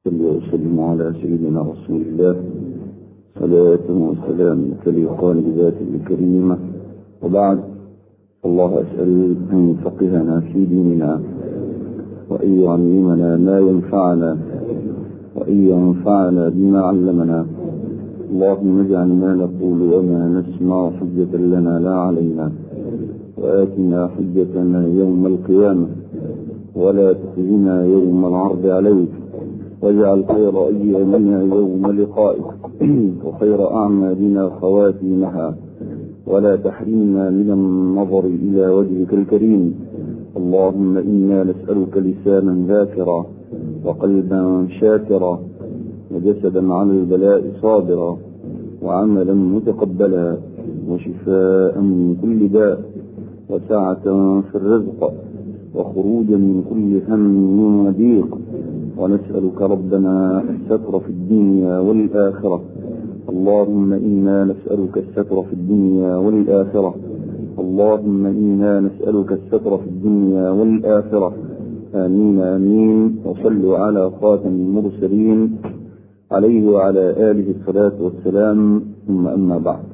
صل وسلم على سيدنا رسول الله صلاة وسلام تليقان بذاته الكريمة وبعد الله أسأل أن يفقهنا في ديننا وأن يعلمنا ما ينفعنا وأن ينفعنا بما علمنا اللهم اجعل ما نقول وما نسمع حجة لنا لا علينا وآتنا حجتنا يوم القيامة ولا تخزنا يوم العرض عليك واجعل خير أيامنا يوم لقائك وخير أعمالنا خواتيمها ولا تحرمنا من النظر إلى وجهك الكريم اللهم إنا نسألك لسانا ذاكرا وقلبا شاكرا وجسدا على البلاء صابرا وعملا متقبلا وشفاء من كل داء وسعة في الرزق وخروجا من كل هم وضيق ونسألك ربنا الستر في الدنيا والآخرة اللهم إنا نسألك الستر في الدنيا والآخرة اللهم إنا نسألك الستر في الدنيا والآخرة آمين آمين وصلوا على خاتم المرسلين عليه وعلى آله الصلاة والسلام ثم أما بعد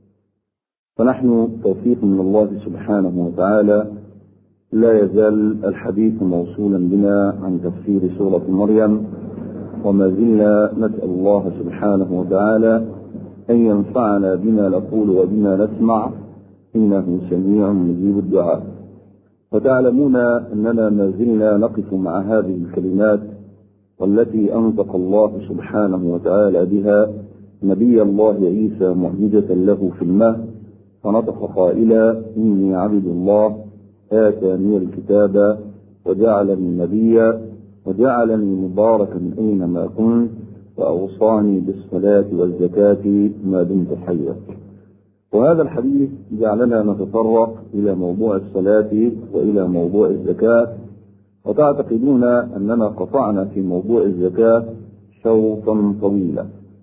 فنحن توفيق من الله سبحانه وتعالى لا يزال الحديث موصولا بنا عن تفسير سورة مريم وما زلنا نسأل الله سبحانه وتعالى أن ينفعنا بما نقول وبما نسمع إنه سميع مجيب الدعاء وتعلمون أننا ما زلنا نقف مع هذه الكلمات والتي أنطق الله سبحانه وتعالى بها نبي الله عيسى معجزة له في المهد فنطق قائلا إني عبد الله آتاني الكتاب وجعلني نبيا وجعلني مباركا أينما كنت وأوصاني بالصلاة والزكاة ما دمت حيا وهذا الحديث جعلنا نتطرق إلى موضوع الصلاة وإلى موضوع الزكاة وتعتقدون أننا قطعنا في موضوع الزكاة شوطا طويلا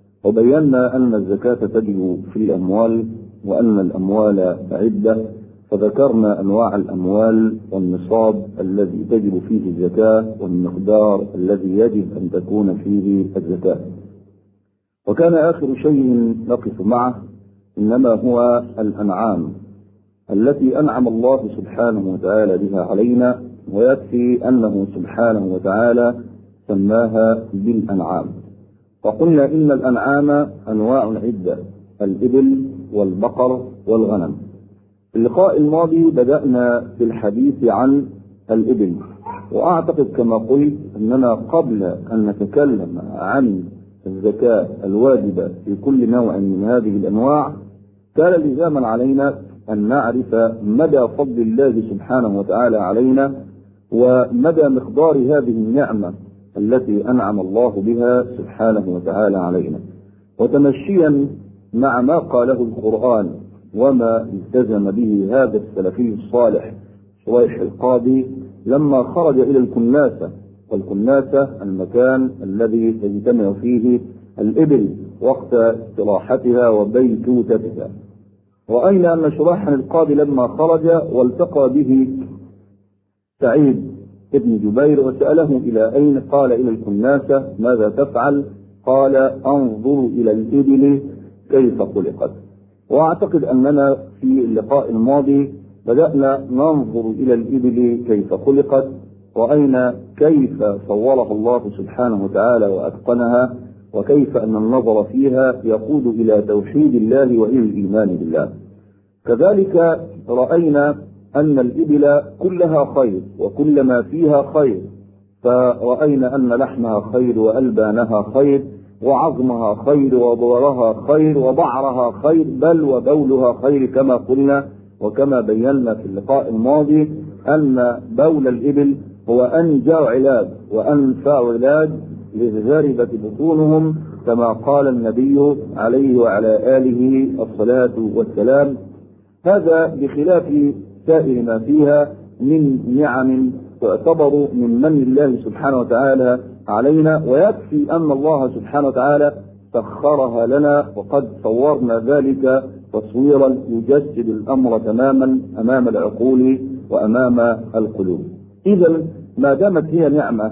وبينا أن الزكاة تجب في الأموال وأن الأموال عدة فذكرنا أنواع الأموال والنصاب الذي تجب فيه الزكاة والمقدار الذي يجب أن تكون فيه الزكاة وكان آخر شيء نقف معه إنما هو الأنعام التي أنعم الله سبحانه وتعالى بها علينا ويكفي أنه سبحانه وتعالى سماها بالأنعام وقلنا إن الأنعام أنواع عدة الإبل والبقر والغنم في اللقاء الماضي بدأنا في الحديث عن الإبل وأعتقد كما قلت أننا قبل أن نتكلم عن الزكاة الواجبة في كل نوع من هذه الأنواع كان لزاما علينا أن نعرف مدى فضل الله سبحانه وتعالى علينا ومدى مقدار هذه النعمة التي أنعم الله بها سبحانه وتعالى علينا وتمشيا مع ما قاله القرآن وما التزم به هذا السلفي الصالح شريح القاضي لما خرج إلى الكناسة والكناسة المكان الذي تجتمع فيه الإبل وقت استراحتها وبيتوتتها رأينا أن شريحا القاضي لما خرج والتقى به سعيد ابن جبير وسأله إلى أين قال إلى الكناسة ماذا تفعل قال أنظر إلى الإبل كيف خلقت وأعتقد أننا في اللقاء الماضي بدأنا ننظر إلى الإبل كيف خلقت رأينا كيف صورها الله سبحانه وتعالى وأتقنها وكيف أن النظر فيها يقود إلى توحيد الله وإلى الإيمان بالله كذلك رأينا أن الإبل كلها خير وكل ما فيها خير فرأينا أن لحمها خير وألبانها خير وعظمها خير وضورها خير وبعرها خير بل وبولها خير كما قلنا وكما بينا في اللقاء الماضي أن بول الإبل هو أنجع علاج وأنفع علاج لغربة بطونهم كما قال النبي عليه وعلى آله الصلاة والسلام هذا بخلاف سائر ما فيها من نعم تعتبر من من الله سبحانه وتعالى علينا ويكفي أن الله سبحانه وتعالى سخرها لنا وقد صورنا ذلك تصويرا يجسد الأمر تماما أمام العقول وأمام القلوب إذا ما دامت هي نعمة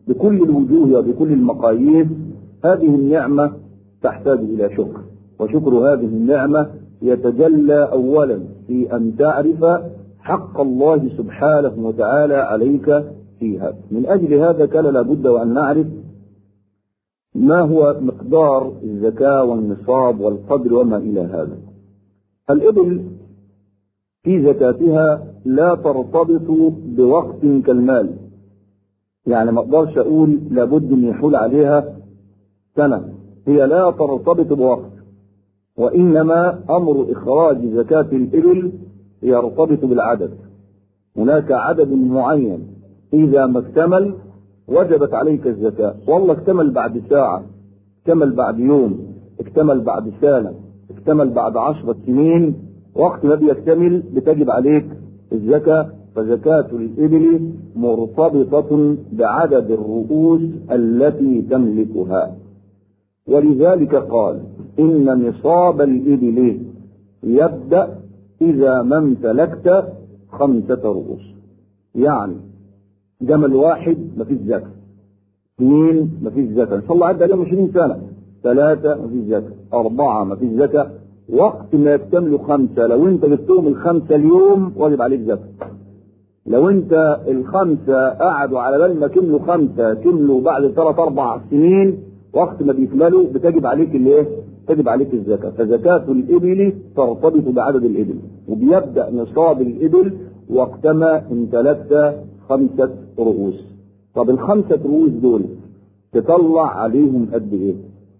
بكل الوجوه وبكل المقاييس هذه النعمة تحتاج إلى شكر وشكر هذه النعمة يتجلى أولا في أن تعرف حق الله سبحانه وتعالى عليك فيها من أجل هذا كان لابد وأن نعرف ما هو مقدار الزكاة والنصاب والقدر وما إلى هذا الإبل في زكاتها لا ترتبط بوقت كالمال يعني ما اقدرش اقول لابد ان يحول عليها سنه هي لا ترتبط بوقت وانما امر اخراج زكاه الابل يرتبط بالعدد هناك عدد معين اذا ما اكتمل وجبت عليك الزكاه والله اكتمل بعد ساعه اكتمل بعد يوم اكتمل بعد سنه اكتمل بعد عشرة سنين وقت ما بيكتمل بتجب عليك الزكاة فزكاة الإبل مرتبطة بعدد الرؤوس التي تملكها ولذلك قال إن نصاب الإبل يبدأ إذا ما امتلكت خمسة رؤوس يعني جمل واحد ما فيش زكاة اثنين ما فيش زكاة إن شاء الله عدى عليهم 20 سنة ثلاثة ما فيش زكاة أربعة ما فيش زكاة وقت ما يكتملوا خمسة لو أنت جبتهم الخمسة اليوم واجب عليك زكاة لو أنت الخمسة قعدوا على بال ما كملوا خمسة كملوا بعد ثلاث أربع سنين وقت ما بيكملوا بتجب عليك الايه؟ تجب عليك الزكاة فزكاة الإبل ترتبط بعدد الإبل وبيبدأ نصاب الإبل وقتما امتلكت خمسة رؤوس طب الخمسة رؤوس دول تطلع عليهم قد ايه؟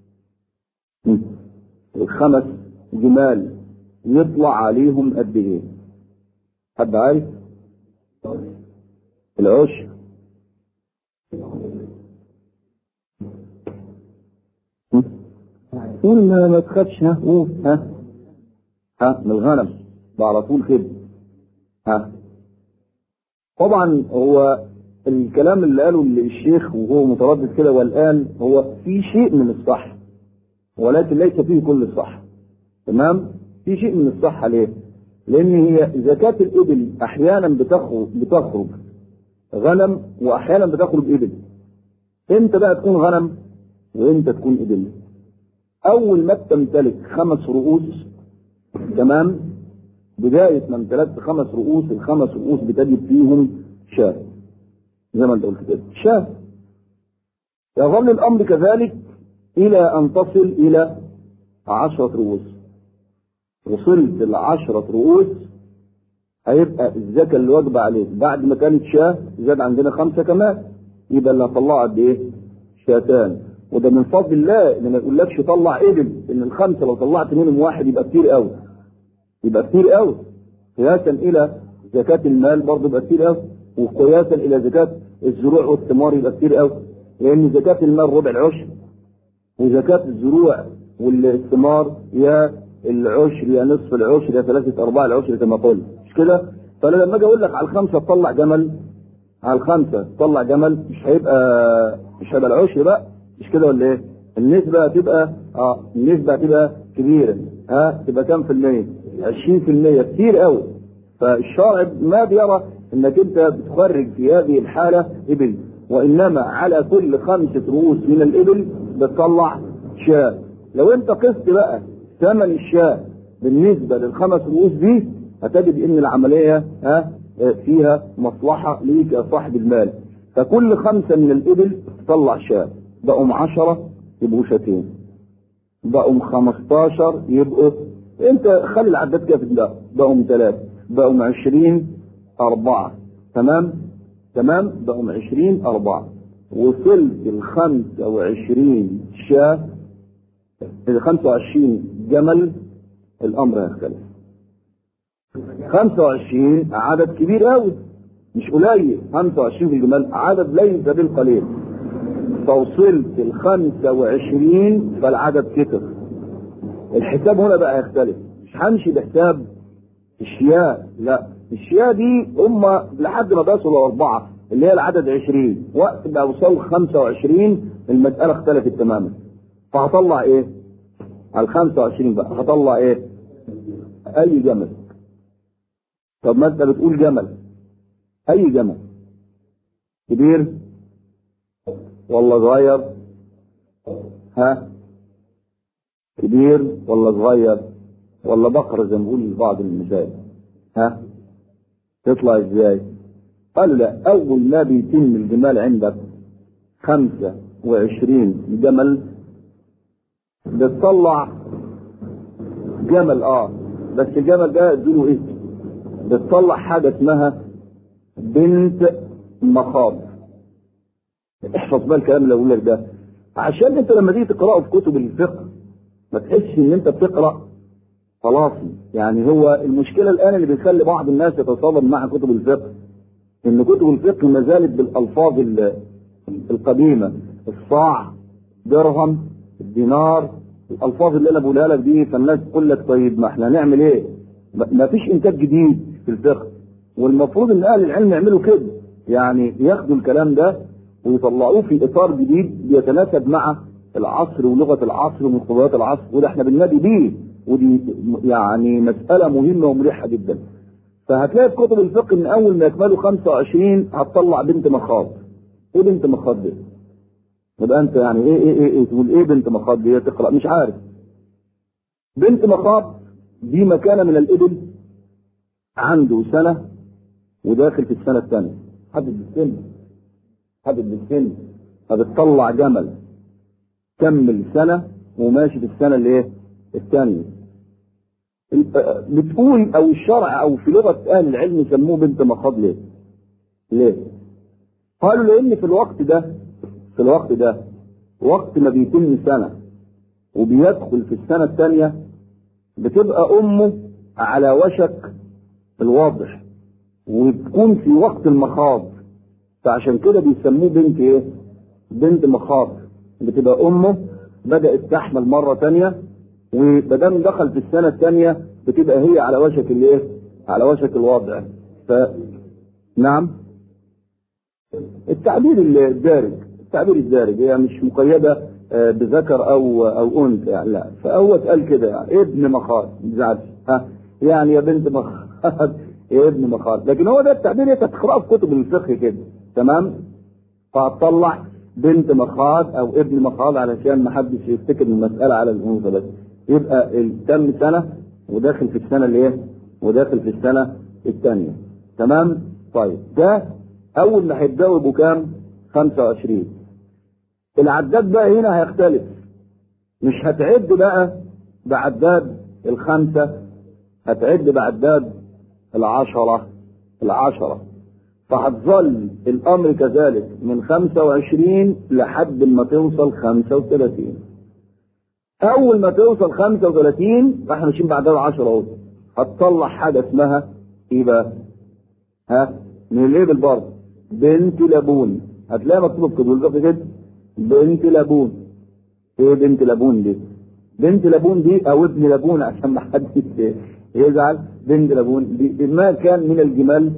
الخمس جمال يطلع عليهم قد ايه؟ حد عارف؟ العشر قول ما, ما تخافش ها قول ها ها من الغنم ده على طول كده ها طبعا هو الكلام اللي قاله الشيخ وهو متردد كده والان هو في شيء من الصح ولكن ليس فيه كل الصح تمام في شيء من الصحة ليه لان هي زكاة الابل احيانا بتخرج بتخرج غنم واحيانا بتخرج ابل امتى بقى تكون غنم وامتى تكون ابل اول ما تمتلك خمس رؤوس تمام بداية ما امتلكت خمس رؤوس الخمس رؤوس بتجد فيهم شاه زي ما انت قلت كده شاه يظل الامر كذلك الى ان تصل الى عشرة رؤوس وصلت لعشرة رؤوس هيبقى الزكاة اللي واجبة عليك بعد ما كانت شاه زاد عندنا خمسة كمان يبقى اللي هطلعها قد ايه؟ شاتان وده من فضل الله ان ما يقولكش طلع ابل ان الخمسة لو طلعت منهم واحد يبقى كتير قوي يبقى كتير قوي قياسا الى زكاة المال برضه يبقى كتير قوي وقياسا الى زكاة الزروع والثمار يبقى كتير قوي لان زكاة المال ربع العشر وزكاة الزروع والثمار يا العشر يا نصف العشر يا ثلاثة أرباع العشر كما قلت مش كده؟ فأنا لما أجي أقول لك على الخمسة تطلع جمل على الخمسة تطلع جمل مش هيبقى مش هيبقى العشر بقى مش كده ولا إيه؟ النسبة هتبقى اه النسبة هتبقى كبيرة ها تبقى كام في المية؟ 20% كتير قوي فالشارع ما بيرى انك انت بتخرج في هذه الحالة ابل وانما على كل خمسة رؤوس من الابل بتطلع شاة لو انت قست بقى ثمن الشاة بالنسبة للخمس رؤوس دي هتجد ان العملية ها فيها مصلحة ليك يا صاحب المال فكل خمسة من الابل تطلع شاة بقوا عشرة يبقوا شاتين بقوا 15 يبقوا انت خلي العداد كده في ده بقوا ثلاثة بقوا 20 أربعة تمام تمام بقوا 20 أربعة وصلت ال 25 شاة ال 25 جمل الأمر هيختلف 25 عدد كبير قوي مش قليل 25 في الجمال عدد ليس بالقليل فوصلت ال 25 فالعدد كتر الحساب هنا بقى يختلف مش همشي بحساب الشياء لا الشياء دي هم لحد ما بيصلوا أربعة اللي هي العدد 20 وقت ما وصلوا 25 المسألة اختلفت تماما فهطلع ايه؟ على ال 25 بقى هطلع ايه؟ أي جمل طب ما انت بتقول جمل أي جمل كبير ولا صغير ها كبير ولا صغير ولا بقرة زي ما بيقول بعض النساء ها تطلع ازاي قالوا لا اول ما بيتم الجمال عندك خمسة وعشرين جمل بتطلع جمل اه بس الجمل ده اديله ايه بتطلع حاجة اسمها بنت مخاض احفظ بقى الكلام اللي اقول لك ده عشان انت لما تيجي تقراه في كتب الفقه ما تحسش ان انت بتقرا خلاص يعني هو المشكله الان اللي بيخلي بعض الناس يتصادم مع كتب الفقه ان كتب الفقه ما زالت بالالفاظ القديمه الصاع درهم الدينار الالفاظ اللي انا بقولها لك دي فالناس تقول لك طيب ما احنا نعمل ايه؟ ما فيش انتاج جديد في الفقه والمفروض ان اهل العلم يعملوا كده يعني ياخدوا الكلام ده ويطلعوه في اطار جديد بيتناسب مع العصر ولغه العصر ومقتضيات العصر وده احنا بننادي بيه ودي يعني مساله مهمه ومريحه جدا فهتلاقي في كتب الفقه ان اول ما يكملوا 25 هتطلع بنت مخاض ايه بنت مخاض دي؟ يبقى انت يعني ايه ايه ايه, إيه تقول ايه بنت مخاض دي تقرا مش عارف بنت مخاض دي مكانه من الابل عنده سنه وداخل في السنه الثانيه حدد بالسن حدد بالسن فبتطلع جمل كمل سنه وماشي في السنه اللي ايه الثانيه بتقول او الشرع او في لغه اهل العلم يسموه بنت مخاض ليه؟ ليه؟ قالوا لان في الوقت ده في الوقت ده وقت ما بيتم سنه وبيدخل في السنه الثانيه بتبقى امه على وشك الوضع وتكون في وقت المخاض فعشان كده بيسموه بنت ايه؟ بنت مخاض بتبقى امه بدات تحمل مره ثانيه ومادام دخل في السنه الثانيه بتبقى هي على وشك الايه؟ على وشك الوضع ف نعم التعبير الدارج التعبير الدارج هي مش مقيده بذكر او او انثى يعني لا فهو اتقال كده يعني ابن مخاض ما تزعلش ها يعني يا بنت مخاض يا ابن مخاض لكن هو ده التعبير انت تقراه في كتب الفقه كده تمام فهتطلع بنت مخاض او ابن مخاض علشان ما حدش يفتكر المساله على الانثى بس يبقى تم سنه وداخل في السنه الايه؟ وداخل في السنه الثانيه تمام؟ طيب ده اول ما هيبداوا يبقوا كام؟ 25 العداد بقى هنا هيختلف مش هتعد بقى بعداد الخمسه هتعد بعداد العشره العشره فهتظل الامر كذلك من 25 لحد ما توصل 35 اول ما توصل 35 احنا ماشيين بعدها 10 اهو هتطلع حاجه اسمها ايه بقى؟ ها؟ من الابل برضه بنت لبون هتلاقي مكتوب في كتب كده بنت لبون ايه بنت لبون دي؟ بنت لبون دي او ابن لبون عشان ما حدش يزعل بنت لبون دي ما كان من الجمال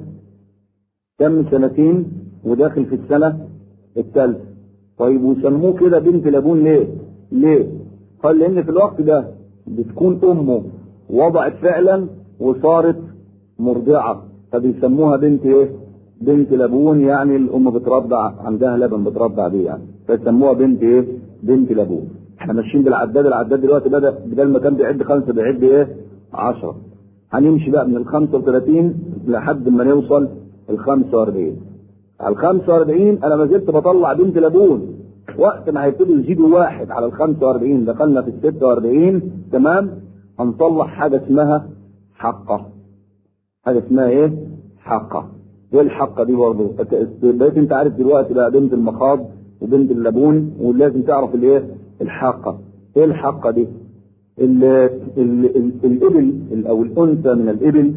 تم سنتين وداخل في السنه الثالثه طيب وسموه كده بنت لبون ليه؟ ليه؟ قال لان في الوقت ده بتكون امه وضعت فعلا وصارت مرضعه فبيسموها بنت ايه؟ بنت لبون يعني الام بترضع عندها لبن بترضع بيه يعني فيسموها بنت ايه؟ بنت لبون احنا ماشيين بالعداد العداد دلوقتي بدا بدل ما كان بيعد خمسه بيعد ايه؟ 10 هنمشي بقى من ال 35 لحد ما نوصل ال 45 على ال 45 انا ما زلت بطلع بنت لبون وقت ما هيبتدوا يزيدوا واحد على ال 45 دخلنا في ال 46 تمام هنطلع حاجه اسمها حقه حاجه اسمها ايه؟ حقه ايه الحقه دي برضه؟ بقيت انت عارف دلوقتي بقى بنت المخاض وبنت اللبون ولازم تعرف الايه؟ الحقه ايه الحقه دي؟ ال ال ال الابل او الانثى من الابل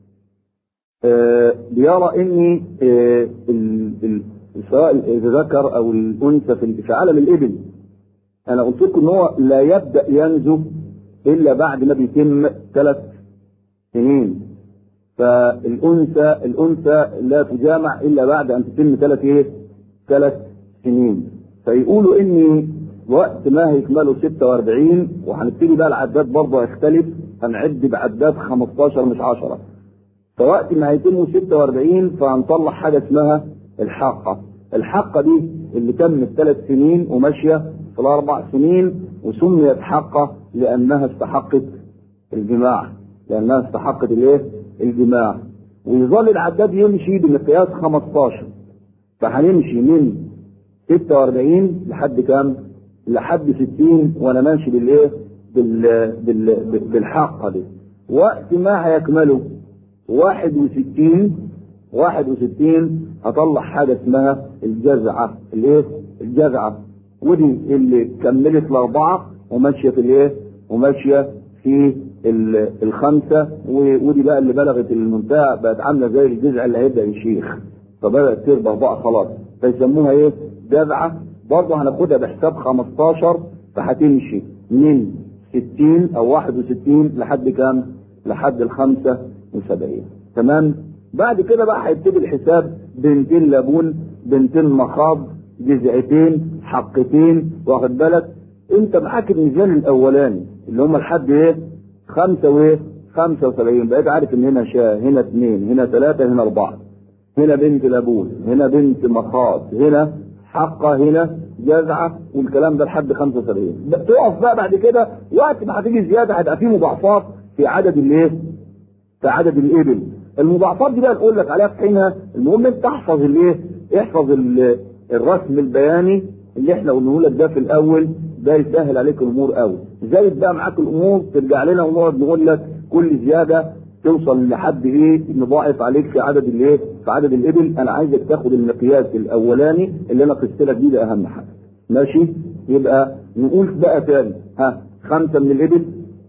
آه بيرى ان آه سواء الذكر او الانثى في في عالم الابل انا قلت لكم ان هو لا يبدا ينزو الا بعد ما بيتم ثلاث سنين فالانثى الانثى لا تجامع الا بعد ان تتم ثلاث ايه؟ ثلاث سنين فيقولوا ان وقت ما هيكملوا 46 وهنبتدي بقى العداد برضه هيختلف هنعد بعداد 15 مش 10 فوقت ما هيتموا 46 فهنطلع حاجه اسمها الحاقه الحاقه دي اللي تمت ثلاث سنين وماشيه في الاربع سنين وسميت حقه لانها استحقت الجماع لانها استحقت الايه؟ الجماع ويظل العداد يمشي بمقياس 15 فهنمشي من 46 لحد كام؟ لحد 60 وانا ماشي بالايه؟ بال... بال... بالحاقه دي وقت ما هيكملوا 61 61 هطلع حاجه اسمها الجزعه الايه؟ الجزعه ودي اللي كملت الاربعه وماشيه في الايه؟ وماشيه في الخمسه ودي بقى اللي بلغت المنتهى بقت عامله زي الجزع اللي هيبدا يشيخ فبدات تربع بقى خلاص فيسموها ايه؟ جزعه برضه هناخدها بحساب 15 فهتمشي من 60 او 61 لحد كام؟ لحد ال 75 تمام؟ بعد كده بقى هيبتدي الحساب بنتين لبون بنتين مخاض جزعتين حقتين واخد بالك انت معاك الميزان الاولاني اللي هم لحد ايه؟ خمسه وايه؟ 75 بقيت عارف ان هنا شاه هنا اثنين هنا ثلاثه هنا اربعه هنا بنت لبون هنا بنت مخاض هنا حقه هنا جزعه والكلام ده لحد 75 تقف بقى بعد كده وقت ما هتيجي زياده هيبقى في مضاعفات في عدد الايه؟ في عدد الابل المضاعفات دي بقى نقول لك عليها في حينها المهم انت تحفظ الايه؟ احفظ الرسم البياني اللي احنا قلناه لك ده في الاول ده يسهل عليك الامور قوي زايد بقى معاك الامور ترجع لنا ونقعد نقول لك كل زياده توصل لحد ايه نضاعف عليك في عدد الايه في عدد الابل انا عايزك تاخد المقياس الاولاني اللي انا قست لك بيه ده اهم حاجه ماشي يبقى نقول بقى تاني ها خمسه من الابل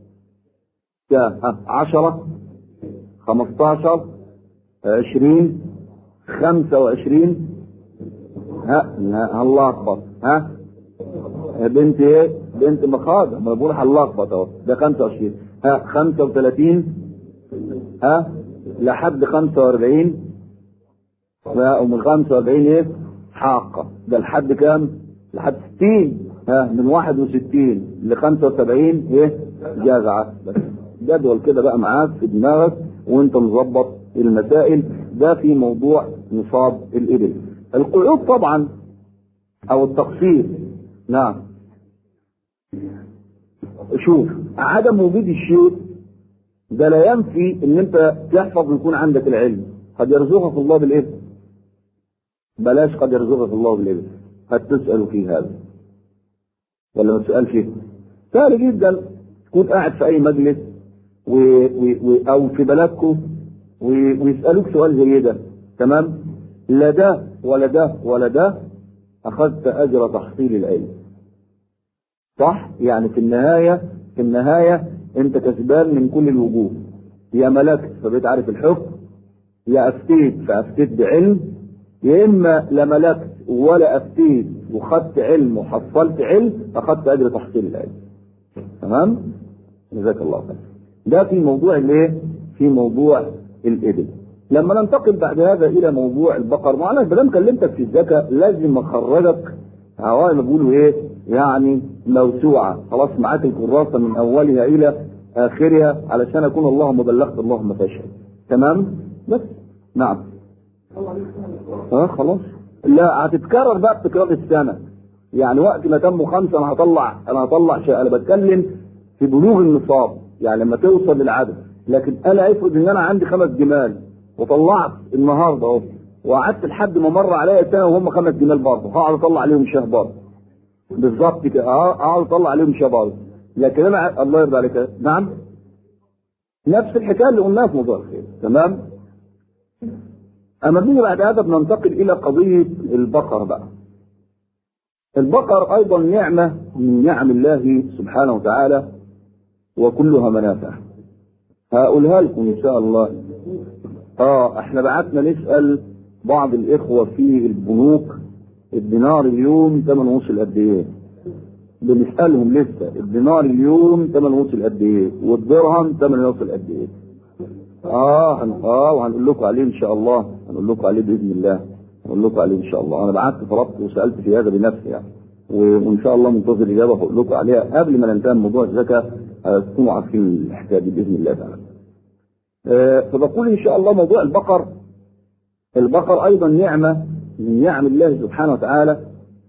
ها 10 15 20 25 ها الله اكبر ها بنت ايه؟ بنت مخاض ما بقول هنلخبط اهو ده 25 ها 35 ها لحد 45 ومن 45 ايه؟ حاقة ده لحد كام؟ لحد 60 ها من 61 ل 75 ايه؟ جزعة بس جدول كده بقى معاك في دماغك وانت مظبط المسائل ده في موضوع نصاب الابل القعود طبعا او التقصير نعم شوف عدم وجود الشيء ده لا ينفي ان انت تحفظ ويكون عندك العلم قد يرزقك الله بالابن بلاش قد يرزقك الله بالابن قد تسأل في هذا ولا ما تسأل فيه سهل جدا تكون قاعد في اي مجلس و... و... و... او في بلدكم و... ويسألوك سؤال زي ده تمام لا ده ولا ده ولا ده اخذت اجر تحصيل العلم صح يعني في النهايه في النهايه انت كسبان من كل الوجوه يا ملكت فبقيت عارف الحكم يا افتيت فافتيت بعلم يا اما لا ملكت ولا افتيت وخدت علم وحصلت علم اخذت اجر تحصيل العلم تمام جزاك الله خير ده في موضوع الايه في موضوع الابل لما ننتقل بعد هذا الى موضوع البقر معنا ما دام كلمتك في الزكاه لازم اخرجك هواي ما بيقولوا ايه يعني موسوعه خلاص معاك الكراسه من اولها الى اخرها علشان اكون اللهم بلغت اللهم فاشهد تمام بس نعم اه خلاص لا هتتكرر بقى بتكرار السنه يعني وقت ما تموا خمسه انا هطلع انا هطلع شيء انا بتكلم في بلوغ النصاب يعني لما توصل للعدد لكن انا افرض ان انا عندي خمس جمال وطلعت النهارده اهو وقعدت لحد ما مر عليا سنه وهم خمس جمال برضه هقعد اطلع عليهم شاه برضه بالظبط كده اقعد اطلع عليهم شاه برضه لكن انا الله يرضى عليك نعم نفس الحكايه اللي قلناها في موضوع الخير تمام اما بنيجي بعد هذا بننتقل الى قضيه البقر بقى البقر ايضا نعمه من نعم الله سبحانه وتعالى وكلها منافع هقولها لكم ان شاء الله اه احنا بعتنا نسال بعض الاخوه في البنوك الدينار اليوم ثمن وصل قد ايه بنسالهم لسه الدينار اليوم ثمن وصل قد ايه والدرهم ثمن وصل قد ايه اه هن... اه وهنقول لكم عليه ان شاء الله هنقول لكم عليه باذن الله هنقول لكم عليه ان شاء الله انا بعت فرضت وسالت في هذا بنفسي يعني وان شاء الله منتظر اجابه هقول لكم عليها قبل ما ننتهي من موضوع الزكاه تكونوا عارفين الحكايه دي باذن الله تعالى. أه فبقول ان شاء الله موضوع البقر البقر ايضا نعمه من نعم الله سبحانه وتعالى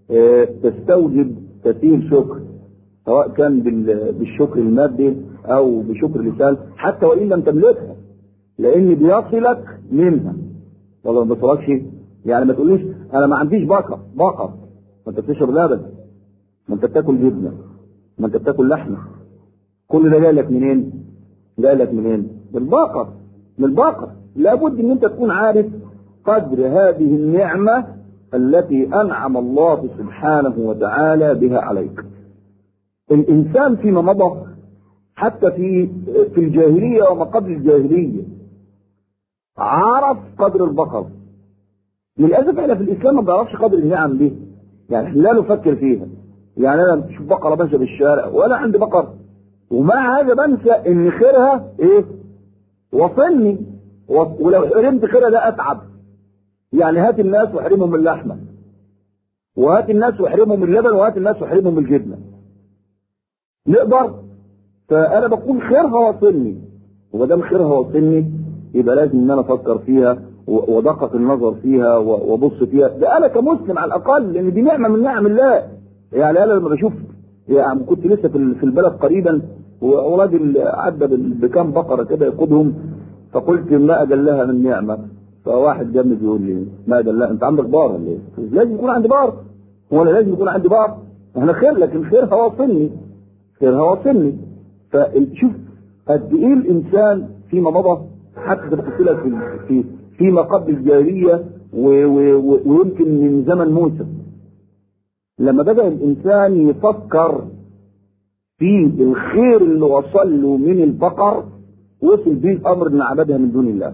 آه، تستوجب كثير شكر سواء كان بال- بالشكر المادي او بشكر اللسان حتى وان لم تملكها لان بيصلك منها والله ما بيصلكش يعني ما تقوليش انا ما عنديش بقر بقر ما انت بتشرب لبن ما انت بتاكل جبنه ما انت بتاكل لحمه كل ده جاي لك منين؟ جاي لك منين؟ من البقر من البقر لابد ان انت تكون عارف قدر هذه النعمه التي انعم الله سبحانه وتعالى بها عليك. الانسان فيما مضى حتى في في الجاهليه وما قبل الجاهليه عرف قدر البقر. للاسف احنا في الاسلام ما بنعرفش قدر النعم دي. يعني احنا لا نفكر فيها. يعني انا بشوف بقره ماشيه بالشارع ولا عندي بقر ومع هذا بنسى ان خيرها ايه؟ وصلني و- ولو حرمت خيرها ده اتعب. يعني هات الناس واحرمهم من اللحمه. وهات الناس واحرمهم من اللبن وهات الناس واحرمهم من الجبنه. نقدر فانا بكون خيرها واصلني وما دام خيرها واصلني يبقى لازم ان انا افكر فيها و- وادقق النظر فيها و- وابص فيها ده انا كمسلم على الاقل لان دي نعمه من نعم الله يعني انا لما بشوف يعني كنت لسه في ال- في البلد قريبا و- وراجل عدى بال- بكام بقره كده يقودهم فقلت ما اجلها من نعمه فواحد جنبي بيقول لي ما اجلها انت عندك بار ولا ايه؟ لازم يكون عندي بار هو انا لازم يكون عندي بار احنا خير لكن خيرها واصلني خيرها واصلني فشوف قد ايه الانسان فيما مضى حتى زي ما قلت لك في في فيما قبل الجاهليه و- و- و- ويمكن من زمن موسى لما بدا الانسان يفكر في الخير اللي وصل له من البقر وصل بيه الامر ان عبدها من دون الله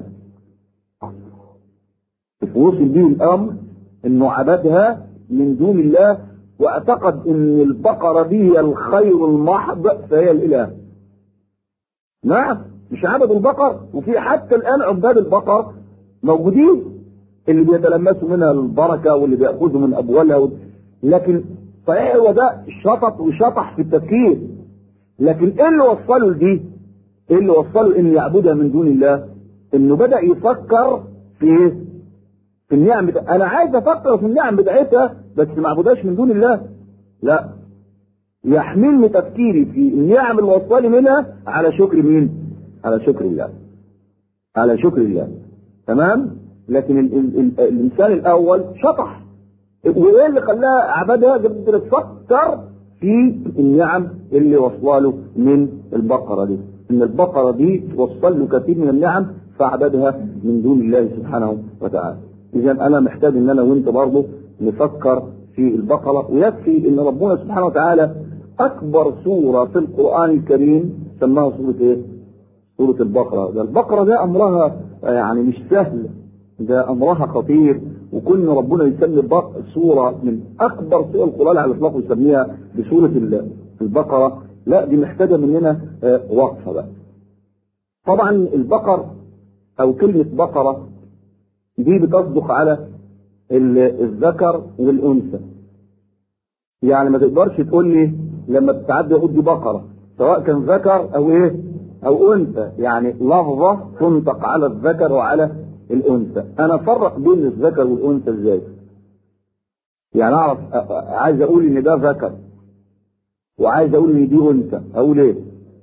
وصل بيه الامر انه عبدها من دون الله واعتقد ان البقره دي هي الخير المحض فهي الاله نعم مش عبد البقر وفي حتى الان عباد البقر موجودين اللي بيتلمسوا منها البركه واللي بياخذوا من ابوالها و... لكن صحيح هو ده شطط وشطح في التفكير لكن ايه اللي وصله لدي؟ ايه اللي وصله ان يعبدها من دون الله؟ انه بدا يفكر في ايه؟ في النعم بتا... انا عايز افكر في النعم بتاعتها بس ما اعبدهاش من دون الله لا يحملني تفكيري في النعم اللي وصلني منها على شكر مين؟ على شكر الله على شكر الله تمام؟ لكن ال... ال... ال... الانسان الاول شطح وايه اللي خلاها عبدها قدر تفكر في النعم اللي وصل له من البقره دي ان البقره دي توصل له كثير من النعم فعبدها من دون الله سبحانه وتعالى اذا انا محتاج ان انا وانت برضه نفكر في البقره ويكفي ان ربنا سبحانه وتعالى اكبر سوره في القران الكريم سماها سوره ايه؟ سوره البقره، ده البقره ده امرها يعني مش سهل ده امرها خطير وكل ربنا يسمي البق- سوره من اكبر سور القران على الاطلاق ويسميها بسوره ال- البقره لا دي محتاجه مننا آه، وقفه بقى. طبعا البقر او كلمه بقره دي بتصدق على ال- الذكر والانثى. يعني ما تقدرش تقول لي لما تتعدى يقول دي بقره سواء كان ذكر او ايه او انثى يعني لفظه تنطق على الذكر وعلى الانثى انا افرق بين الذكر والانثى ازاي يعني اعرف أ- أ- عايز اقول ان ده ذكر وعايز اقول ان دي انثى اقول ايه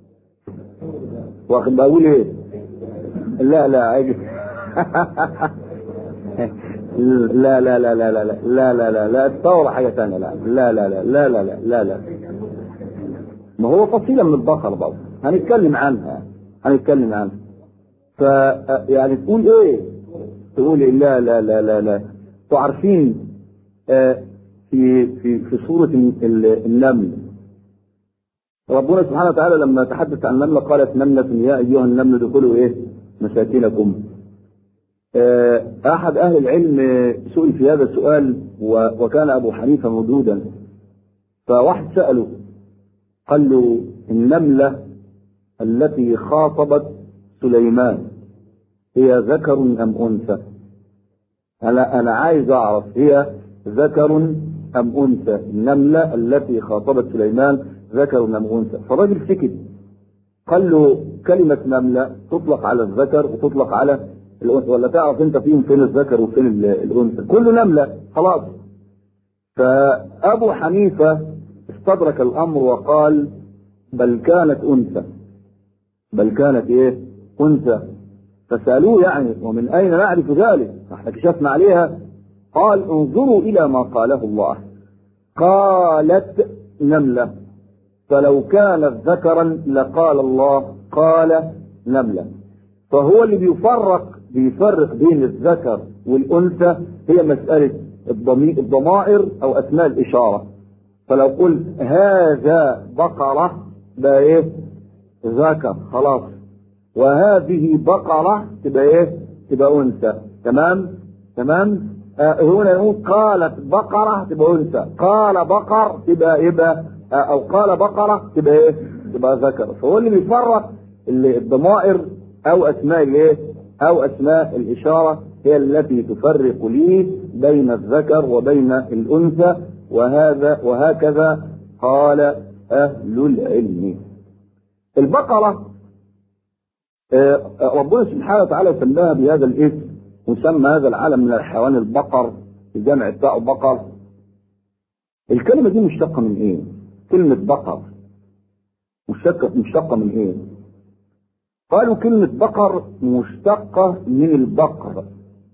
واخد بقول ايه لا لا عايز لا لا لا لا لا لا لا لا لا لا الثورة حاجة ثانية لا لا لا لا لا لا لا لا لا ما هو فصيلة من البقر برضه هنتكلم عنها هنتكلم عنها ف يعني تقول ايه؟ تقول إيه؟ لا لا لا لا لا انتوا عارفين آه، في في في سورة ال- النمل ربنا سبحانه وتعالى لما تحدث عن النملة قالت نملة يا أيها النمل ادخلوا إيه؟ مساكنكم. آه، أحد أهل العلم سئل في هذا السؤال و- وكان أبو حنيفة موجودا فواحد سأله قال له النملة التي خاطبت سليمان هي ذكر أم أنثى؟ أنا أنا عايز أعرف هي ذكر أم أنثى؟ النملة التي خاطبت سليمان ذكر أم أنثى؟ فالراجل سكت قال له كلمة نملة تطلق على الذكر وتطلق على الأنثى ولا تعرف أنت فيهم فين الذكر وفين ال- الأنثى؟ كله نملة خلاص فأبو حنيفة استدرك الأمر وقال بل كانت أنثى بل كانت إيه أنثى فسألوه يعني ومن أين نعرف ذلك احنا كشفنا عليها قال انظروا إلى ما قاله الله قالت نملة فلو كانت ذكرا لقال الله قال نملة فهو اللي بيفرق بيفرق بين الذكر والأنثى هي مسألة الضمائر أو أسماء الإشارة فلو قلت هذا بقرة ده إيه ذكر خلاص وهذه بقرة تبقى إيه تبقى أنثى تمام تمام آه هنا نقول قالت بقرة تبقى أنثى قال بقر تبقى يبقى آه أو قال بقرة تبقى إيه تبقى ذكر فهو اللي بيفرق اللي الضمائر أو أسماء الإيه أو أسماء الإشارة هي التي تفرق لي بين الذكر وبين الأنثى وهذا وهكذا قال أهل العلم البقرة ربنا سبحانه وتعالى سماها بهذا الاسم وسمى هذا العالم من الحيوان البقر الجمع بتاعه بقر الكلمة دي مشتقة من ايه؟ كلمة بقر مشتقة مشتقة من ايه؟ قالوا كلمة بقر مشتقة من البقر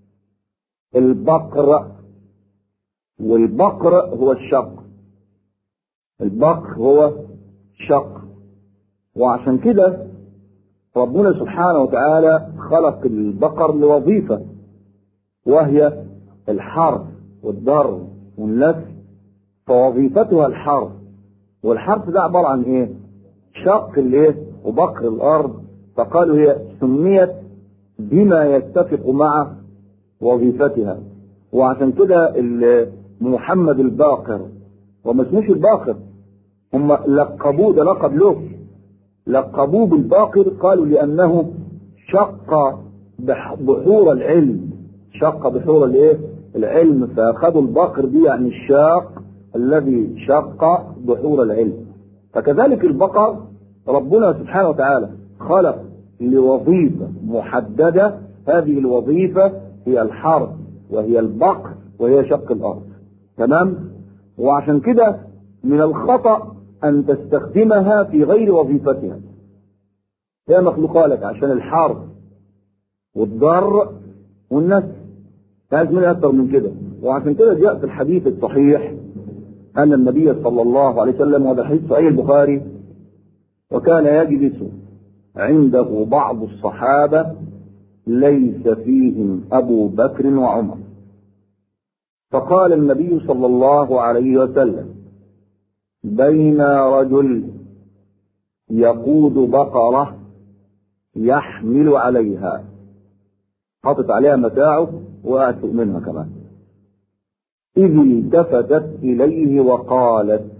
البقر والبقر هو الشق البقر هو شق وعشان كده ربنا سبحانه وتعالى خلق البقر لوظيفة وهي الحرث والضر والنسل فوظيفتها الحرث والحرث ده عبارة عن ايه؟ شق الايه؟ وبقر الارض فقالوا هي سميت بما يتفق مع وظيفتها وعشان كده محمد الباقر وما اسموش الباقر هم لقبوه ده لقب له لقبوه بالباقر قالوا لأنه شق بحور العلم شق بحور الايه العلم فأخذوا الباقر دي يعني الشاق الذي شق بحور العلم فكذلك البقر ربنا سبحانه وتعالى خلق لوظيفة محددة هذه الوظيفة هي الحرب وهي البقر وهي شق الأرض تمام وعشان كده من الخطأ أن تستخدمها في غير وظيفتها هي مخلوقة لك عشان الحرب والضر والنسل عايز منها أكثر من كده وعشان كده جاء في الحديث الصحيح أن النبي صلى الله عليه وسلم وهذا حديث صحيح البخاري وكان يجلس عنده بعض الصحابة ليس فيهم أبو بكر وعمر فقال النبي صلى الله عليه وسلم بين رجل يقود بقرة يحمل عليها حاطط عليها متاعه وقاعد فوق منها كمان إذ التفتت إليه وقالت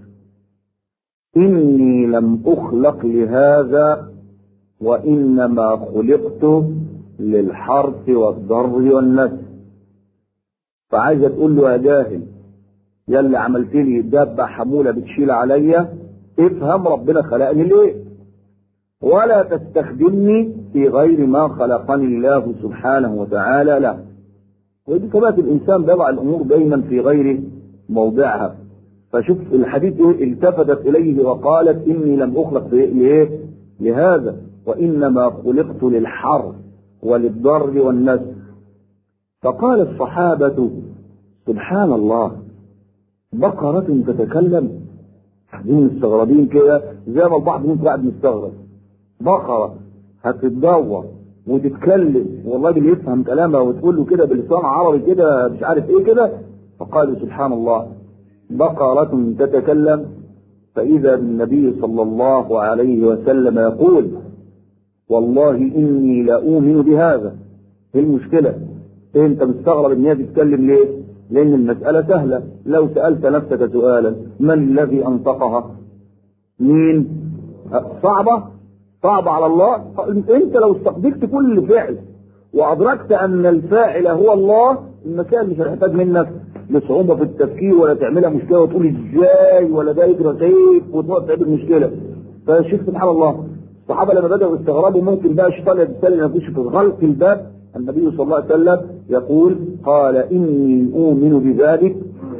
إني لم أخلق لهذا وإنما خلقت للحرث والضر والنسل فعايزة تقول له يا جاهل يا اللي عملت لي دابة حمولة بتشيل عليا افهم ربنا خلقني ليه ولا تستخدمني في غير ما خلقني الله سبحانه وتعالى له ودي كمان الانسان بيضع الامور دايما في غير موضعها فشوف الحديث ايه التفتت اليه وقالت اني لم اخلق لايه لهذا وانما خلقت للحر وللضر والنسل فقال الصحابة سبحان الله بقرة تتكلم قاعدين مستغربين كده زي ما البعض منكم قاعد مستغرب بقرة هتتدور وتتكلم والله اللي يفهم كلامها وتقول له كده بلسان عربي كده مش عارف ايه كده فقالوا سبحان الله بقرة تتكلم فإذا النبي صلى الله عليه وسلم يقول والله إني لأؤمن بهذا ايه المشكلة؟ إيه انت مستغرب ان هي بتتكلم ليه؟ لأن المسألة سهلة لو سألت نفسك سؤالا من الذي أنطقها؟ مين؟ صعبة؟ صعبة على الله؟ أنت لو استقبلت كل فعل وأدركت أن الفاعل هو الله المكان مش هيحتاج منك لصعوبة في التفكير ولا تعملها مشكلة وتقول إزاي ولا ده يجرى كيف وتقعد تعمل مشكلة فشوف سبحان الله الصحابة لما بدأوا يستغربوا ممكن بقى الشيطان يتسلل نفسه في غلق الباب النبي صلى الله عليه وسلم يقول قال إني أؤمن بذلك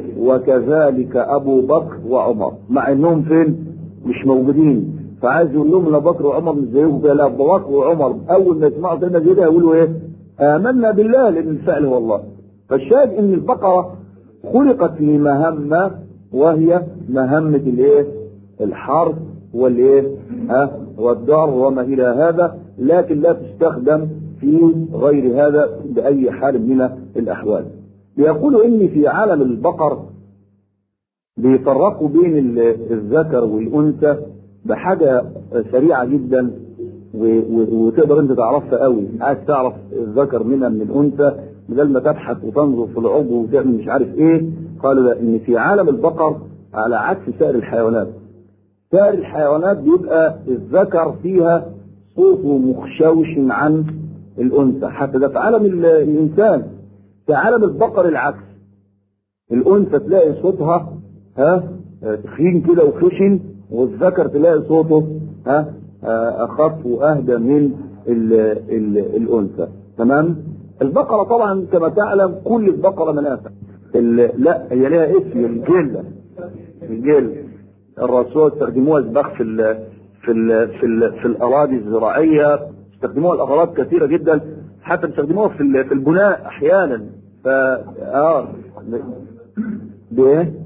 وكذلك ابو بكر وعمر مع انهم فين مش موجودين فعايز يقول لهم لا بكر وعمر مش زيهم لا ابو بكر وعمر اول ما يسمعوا سيدنا زيد يقولوا ايه امنا بالله لان الفعل هو الله فالشاهد ان البقره خلقت لمهمه وهي مهمه الايه الحرب والايه ها والدار وما الى هذا لكن لا تستخدم في غير هذا باي حال من الاحوال بيقولوا ان في عالم البقر بيفرقوا بين الذكر والانثى بحاجه سريعه جدا وتقدر انت تعرفها قوي عايز تعرف الذكر منها من الانثى بدل ما تبحث وتنظر في العضو وتعمل مش عارف ايه قالوا لا ان في عالم البقر على عكس سائر الحيوانات سائر الحيوانات بيبقى الذكر فيها صوته مخشوش عن الانثى حتى ده في عالم الانسان في عالم البقر العكس الانثى تلاقي صوتها ها تخين كده وخشن والذكر تلاقي صوته ها اخف واهدى من ال ال الانثى تمام البقره طبعا كما تعلم كل البقره منافع لا هي لها اسم الجله الجل الرسول استخدموها سباق في ال في ال في ال في الاراضي الزراعيه استخدموها لاغراض كثيره جدا حتى بيستخدموها في في البناء احيانا ف اه بايه؟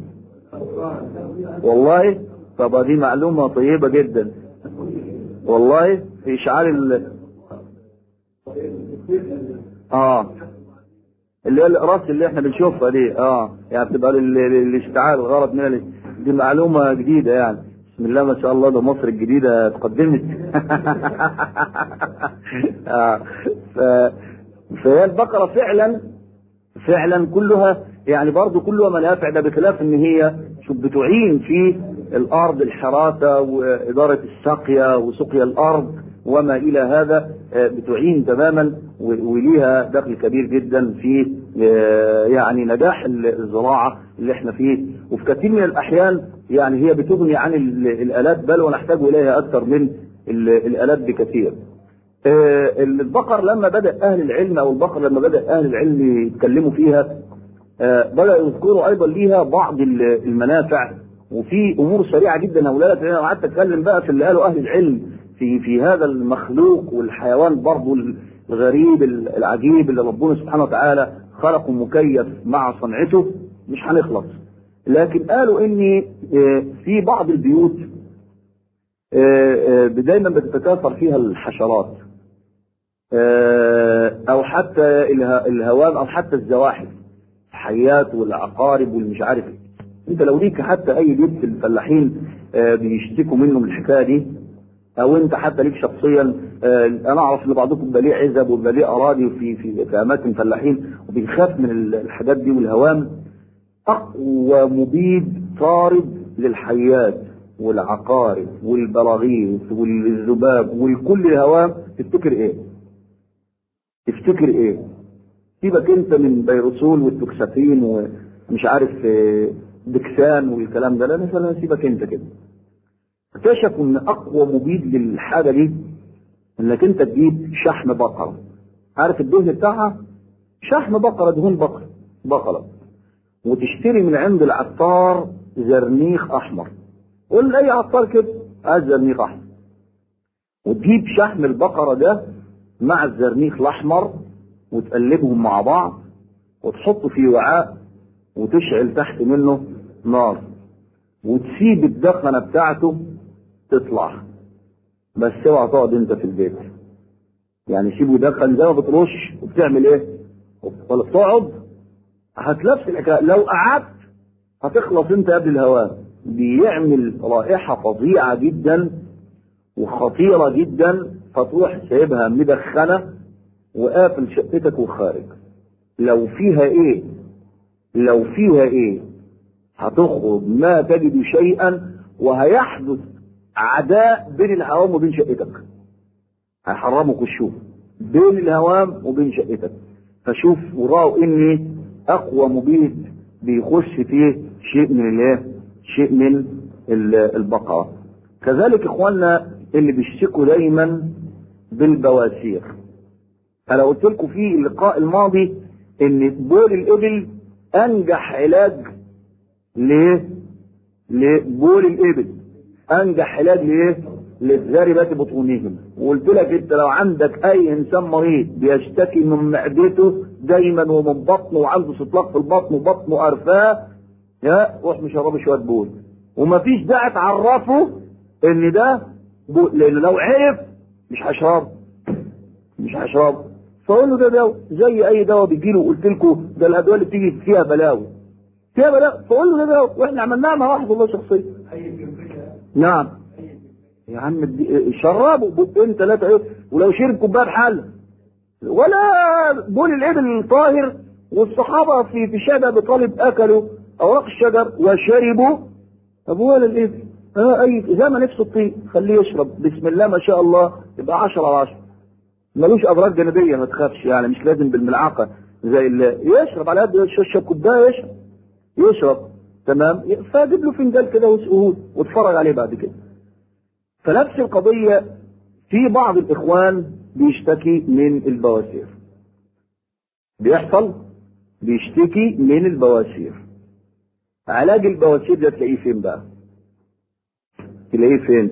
والله طب دي معلومه طيبه جدا والله في اشعال ال اه اللي هي الاقراص اللي احنا بنشوفها دي اه يعني بتبقى الاشتعال الغرض منها دي معلومه جديده يعني بسم الله ما شاء الله ده مصر الجديده اتقدمت آه. ف... فهي البقره فعلا فعلا كلها يعني برضه كلها منافع ده بخلاف ان هي شوف بتعين في الارض الحراسه واداره السقيا وسقيا الارض وما الى هذا بتعين تماما وليها دخل كبير جدا في يعني نجاح الزراعه اللي احنا فيه وفي كثير من الاحيان يعني هي بتغني عن الالات بل ونحتاج اليها اكثر من الالات بكثير. البقر لما بدا اهل العلم او البقر لما بدا اهل العلم يتكلموا فيها بداوا يذكروا ايضا ليها بعض المنافع وفي امور سريعه جدا هقولها لك انا قعدت اتكلم بقى في اللي قاله اهل العلم في في هذا المخلوق والحيوان برضه الغريب العجيب اللي ربنا سبحانه وتعالى خلقه مكيف مع صنعته مش هنخلص لكن قالوا ان في بعض البيوت دايما بتتكاثر فيها الحشرات او حتى الهوام او حتى الزواحف الحيات والعقارب والمش عارف انت لو ليك حتى اي بيت الفلاحين بيشتكوا منه من الحكايه دي او انت حتى ليك شخصيا انا اعرف ان بعضكم بيبقى ليه عزب وبيبقى ليه اراضي في في في اماكن فلاحين وبيخاف من الحاجات دي والهوام اقوى مبيد طارد للحيات والعقارب والبراغيث والذباب والكل الهوام تفتكر ايه؟ تفتكر ايه؟ سيبك انت من بيروسول والتوكسافين ومش عارف دكسان والكلام ده لا مثلا سيبك انت كده اكتشفوا ان اقوى مبيد للحاجه دي انك انت تجيب شحم بقره عارف الدهن بتاعها شحم بقره دهون بقره بقره وتشتري من عند العطار زرنيخ احمر قول لاي عطار كده عايز زرنيخ احمر وتجيب شحم البقره ده مع الزرنيخ الاحمر وتقلبهم مع بعض وتحطه في وعاء وتشعل تحت منه نار وتسيب الدخنه بتاعته تطلع بس اوعى تقعد انت في البيت يعني سيبه يدخن زي ما بترش وبتعمل ايه؟ ولا بتقعد هتلبس الحكايه لو قعدت هتخلص انت قبل الهواء بيعمل رائحه فظيعه جدا وخطيره جدا فتروح سايبها مدخنه وقافل شقتك وخارج لو فيها ايه لو فيها ايه هتخرج ما تجد شيئا وهيحدث عداء بين الهوام وبين شقتك هيحرمك الشوف بين الهوام وبين شقتك فشوف وراوا ان اقوى مبيد بيخش فيه شيء من الايه شيء من البقره كذلك اخواننا اللي بيشتكوا دايما بالبواسير انا قلت لكم في اللقاء الماضي ان بول الابل انجح علاج ليه؟ لبول الابل انجح علاج لايه؟ للذاربات بطونهم وقلت لك انت لو عندك اي انسان مريض بيشتكي من معدته دايما ومن بطنه وعنده استطلاق في البطن وبطنه قرفاه يا روح مشربه شويه بول ومفيش داعي تعرفه ان ده بول لان لو عرف مش هشربه مش هشربه فاقول له ده دواء زي اي دواء بيجي له قلت لكم ده الادويه اللي بتيجي فيها بلاوي فيها بلاوي فاقول له ده دواء واحنا عملناها مع واحد والله شخصيا نعم يا عم ادي- شربه بقين ثلاثه ايه ولو شرب كوبايه بحل ولا بول الابل الطاهر والصحابه في في شهد ابي طالب اكلوا اوراق الشجر وشربوا طب ولا الابل اه اي زي ما نفسه الطين خليه يشرب بسم الله ما شاء الله يبقى 10 على 10 ملوش اضرار جانبيه ما تخافش يعني مش لازم بالملعقه زي اللي يشرب على قد يشرب كوبايه يشرب يشرب تمام فاجيب له فنجان كده وسقوه واتفرج عليه بعد كده فنفس القضيه في بعض الاخوان بيشتكي من البواسير بيحصل بيشتكي من البواسير علاج البواسير ده تلاقيه فين بقى تلاقيه فين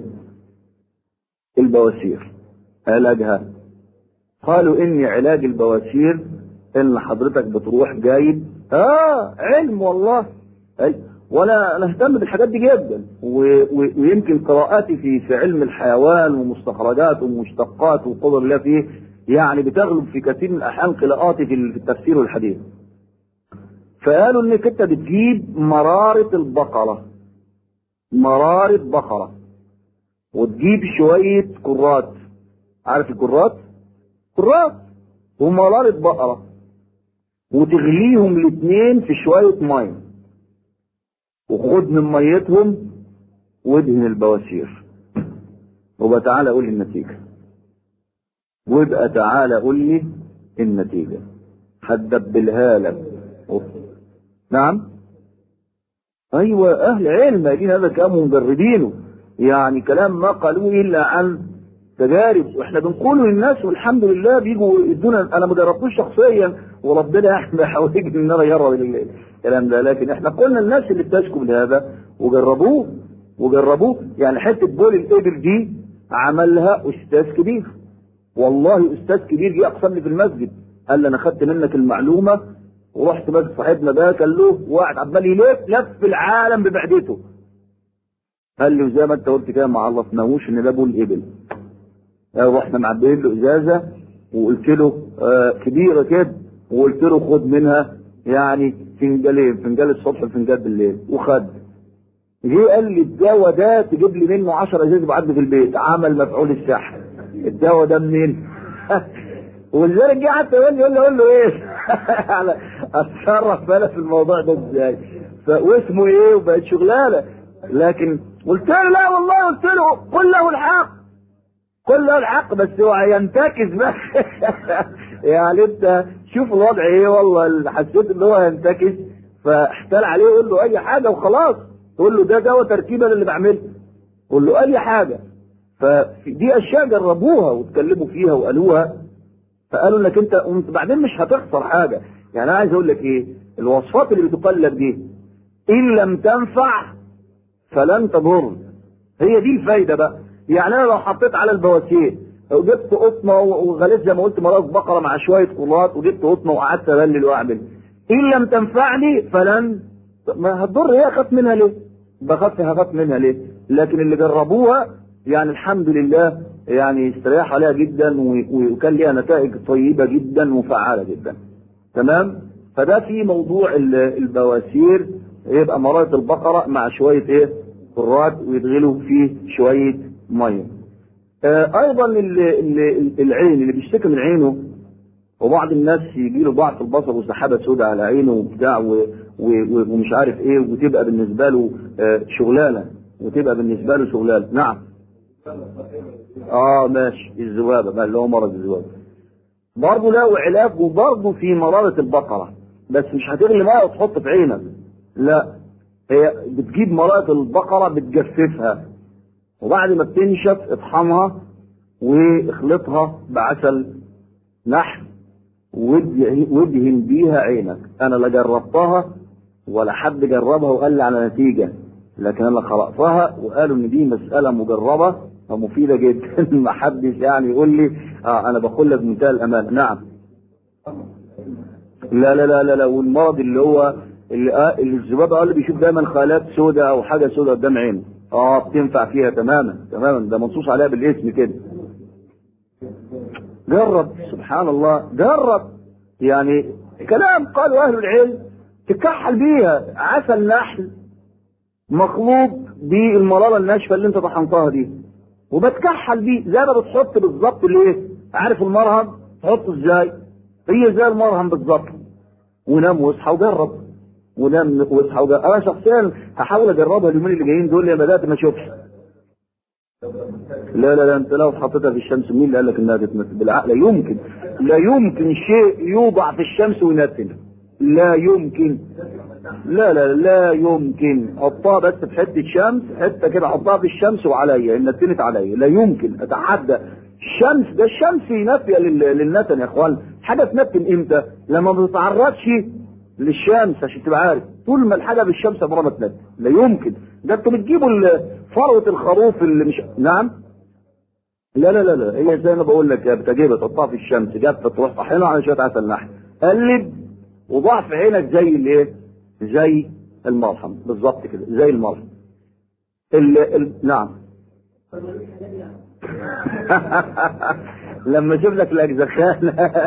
البواسير علاجها قالوا ان علاج البواسير ان حضرتك بتروح جايب اه علم والله أي. وانا نهتم بالحاجات دي جدا و... و... ويمكن قراءاتي في في علم الحيوان ومستخرجات ومشتقات وقدر الله فيه يعني بتغلب في كثير من الاحيان قراءاتي في التفسير والحديث فقالوا انك انت بتجيب مرارة البقرة مرارة بقرة وتجيب شوية كرات عارف الكرات؟ كرات ومرارة بقرة وتغليهم الاثنين في شوية مية وخد من ميتهم وادهن البواسير وبقى تعالى قول لي النتيجة وابقى تعالى قول لي النتيجة هتدبلها لك أوف. نعم ايوه اهل علم قايلين هذا كلام مجردينه يعني كلام ما قالوه الا عن تجارب واحنا بنقوله للناس والحمد لله بيجوا يدونا انا ما جربتوش شخصيا وربنا احنا حواليك ان انا اجرب الكلام ده لكن احنا قلنا الناس اللي بتشكو لهذا وجربوه وجربوه يعني حته بول الابل دي عملها استاذ كبير والله استاذ كبير جه اقسم لي في المسجد قال لي انا خدت منك المعلومه ورحت مسجد صاحبنا ده كان له واحد عمال يلف لف العالم بمعدته قال له زي ما انت قلت كده ما عرفناهوش ان ده بول ابل رحنا معبيين له ازازه وقلت له آه كبيره كده وقلت له خد منها يعني فنجالين فنجال الصبح وفنجال بالليل وخد جه قال لي الدواء ده تجيب لي منه 10 ازاز بعد في البيت عمل مفعول السحر الدواء ده منين؟ ولذلك جه حتى يقول لي يقول لي اقول له ايه؟ على اتصرف انا في الموضوع ده ازاي؟ واسمه ايه وبقت شغلانه لكن قلت له لا والله قلت له قل له الحق قل له الحق بس هو هينتكس بقى يعني انت شوف الوضع ايه والله حسيت ان هو هينتكس فاحتال عليه يقول له اي حاجه وخلاص تقول له ده دواء تركيبه اللي بعمله قول له اي حاجه فدي اشياء جربوها واتكلموا فيها وقالوها فقالوا انك انت وانت بعدين مش هتخسر حاجه يعني انا عايز اقول لك ايه الوصفات اللي بتقلب دي ان لم تنفع فلن تضر هي دي الفايده بقى يعني انا لو حطيت على البواسير لو جبت قطنه وغليت زي ما قلت مراس بقره مع شويه كرات وجبت قطنه وقعدت ابلل واعمل ان لم تنفعني فلن ما هتضر هي اخاف منها ليه؟ بخاف هخاف منها ليه؟ لكن اللي جربوها يعني الحمد لله يعني استريح عليها جدا وكان ليها نتائج طيبه جدا وفعاله جدا. تمام؟ فده في موضوع البواسير يبقى مرارة البقرة مع شوية ايه؟ كرات ويدغلوا فيه شوية مية. آه ايضا العين اللي بيشتكي من عينه وبعض الناس يجي له ضعف البصر وسحابه سوداء على عينه وبتاع ومش عارف ايه وتبقى بالنسبه له آه شغلانه وتبقى بالنسبه له شغلانه نعم اه ماشي الذبابه بقى اللي هو مرض الذبابه برضه له علاج وبرضه في مراره البقره بس مش هتغلي ميه وتحط في عينك لا هي بتجيب مراره البقره بتجففها وبعد ما بتنشف اطحنها واخلطها بعسل نحل وادهن بيها عينك انا لا جربتها ولا حد جربها وقال لي على نتيجة لكن انا قرأتها وقالوا ان دي مسألة مجربة ومفيدة جدا ما حدش يعني يقول لي اه انا بقول لك بمنتهى الامان نعم لا لا لا لا لا والمرض اللي هو اللي آه اللي الذبابة قال بيشوف دايما خالات سوداء او حاجة سوداء قدام عينه اه بتنفع فيها تماما تماما ده منصوص عليها بالاسم كده جرب سبحان الله جرب يعني كلام قالوا اهل العلم تكحل بيها عسل نحل مخلوط بالمراره الناشفه اللي انت طحنتها دي وبتكحل بيه زي ما بتحط بالظبط الايه عارف المرهم تحطه ازاي هي زي المرهم بالظبط ونام واصحى وجرب ونام واصحى وجرب انا شخصيا هحاول اجربها اليومين اللي جايين دول لما بدات ما اشوفش لا لا لا انت لو حطيتها في الشمس مين اللي قال لك انها تتمثل بالعقل لا يمكن لا يمكن شيء يوضع في الشمس وينتن لا يمكن لا لا لا يمكن حطها بس في حته شمس حته كده حطها في الشمس وعليا ان نتنت عليا لا يمكن اتحدى الشمس ده الشمس نافيه لل- للنتن يا اخوان حاجه تنتن امتى لما ما تتعرضش للشمس عشان تبقى عارف طول ما الحاجه بالشمس عمرها ما تنتن لا يمكن ده انتوا بتجيبوا ال- فروه الخروف اللي مش نعم لا لا لا لا هي زي ما بقول لك بتجيبها تحطها في الشمس جافه تروح طحنها على شويه عسل نحل قلب وضع في عينك زي الايه؟ زي المرهم بالظبط كده زي المرهم ال... ال... نعم لما اشوف لك الاجزخان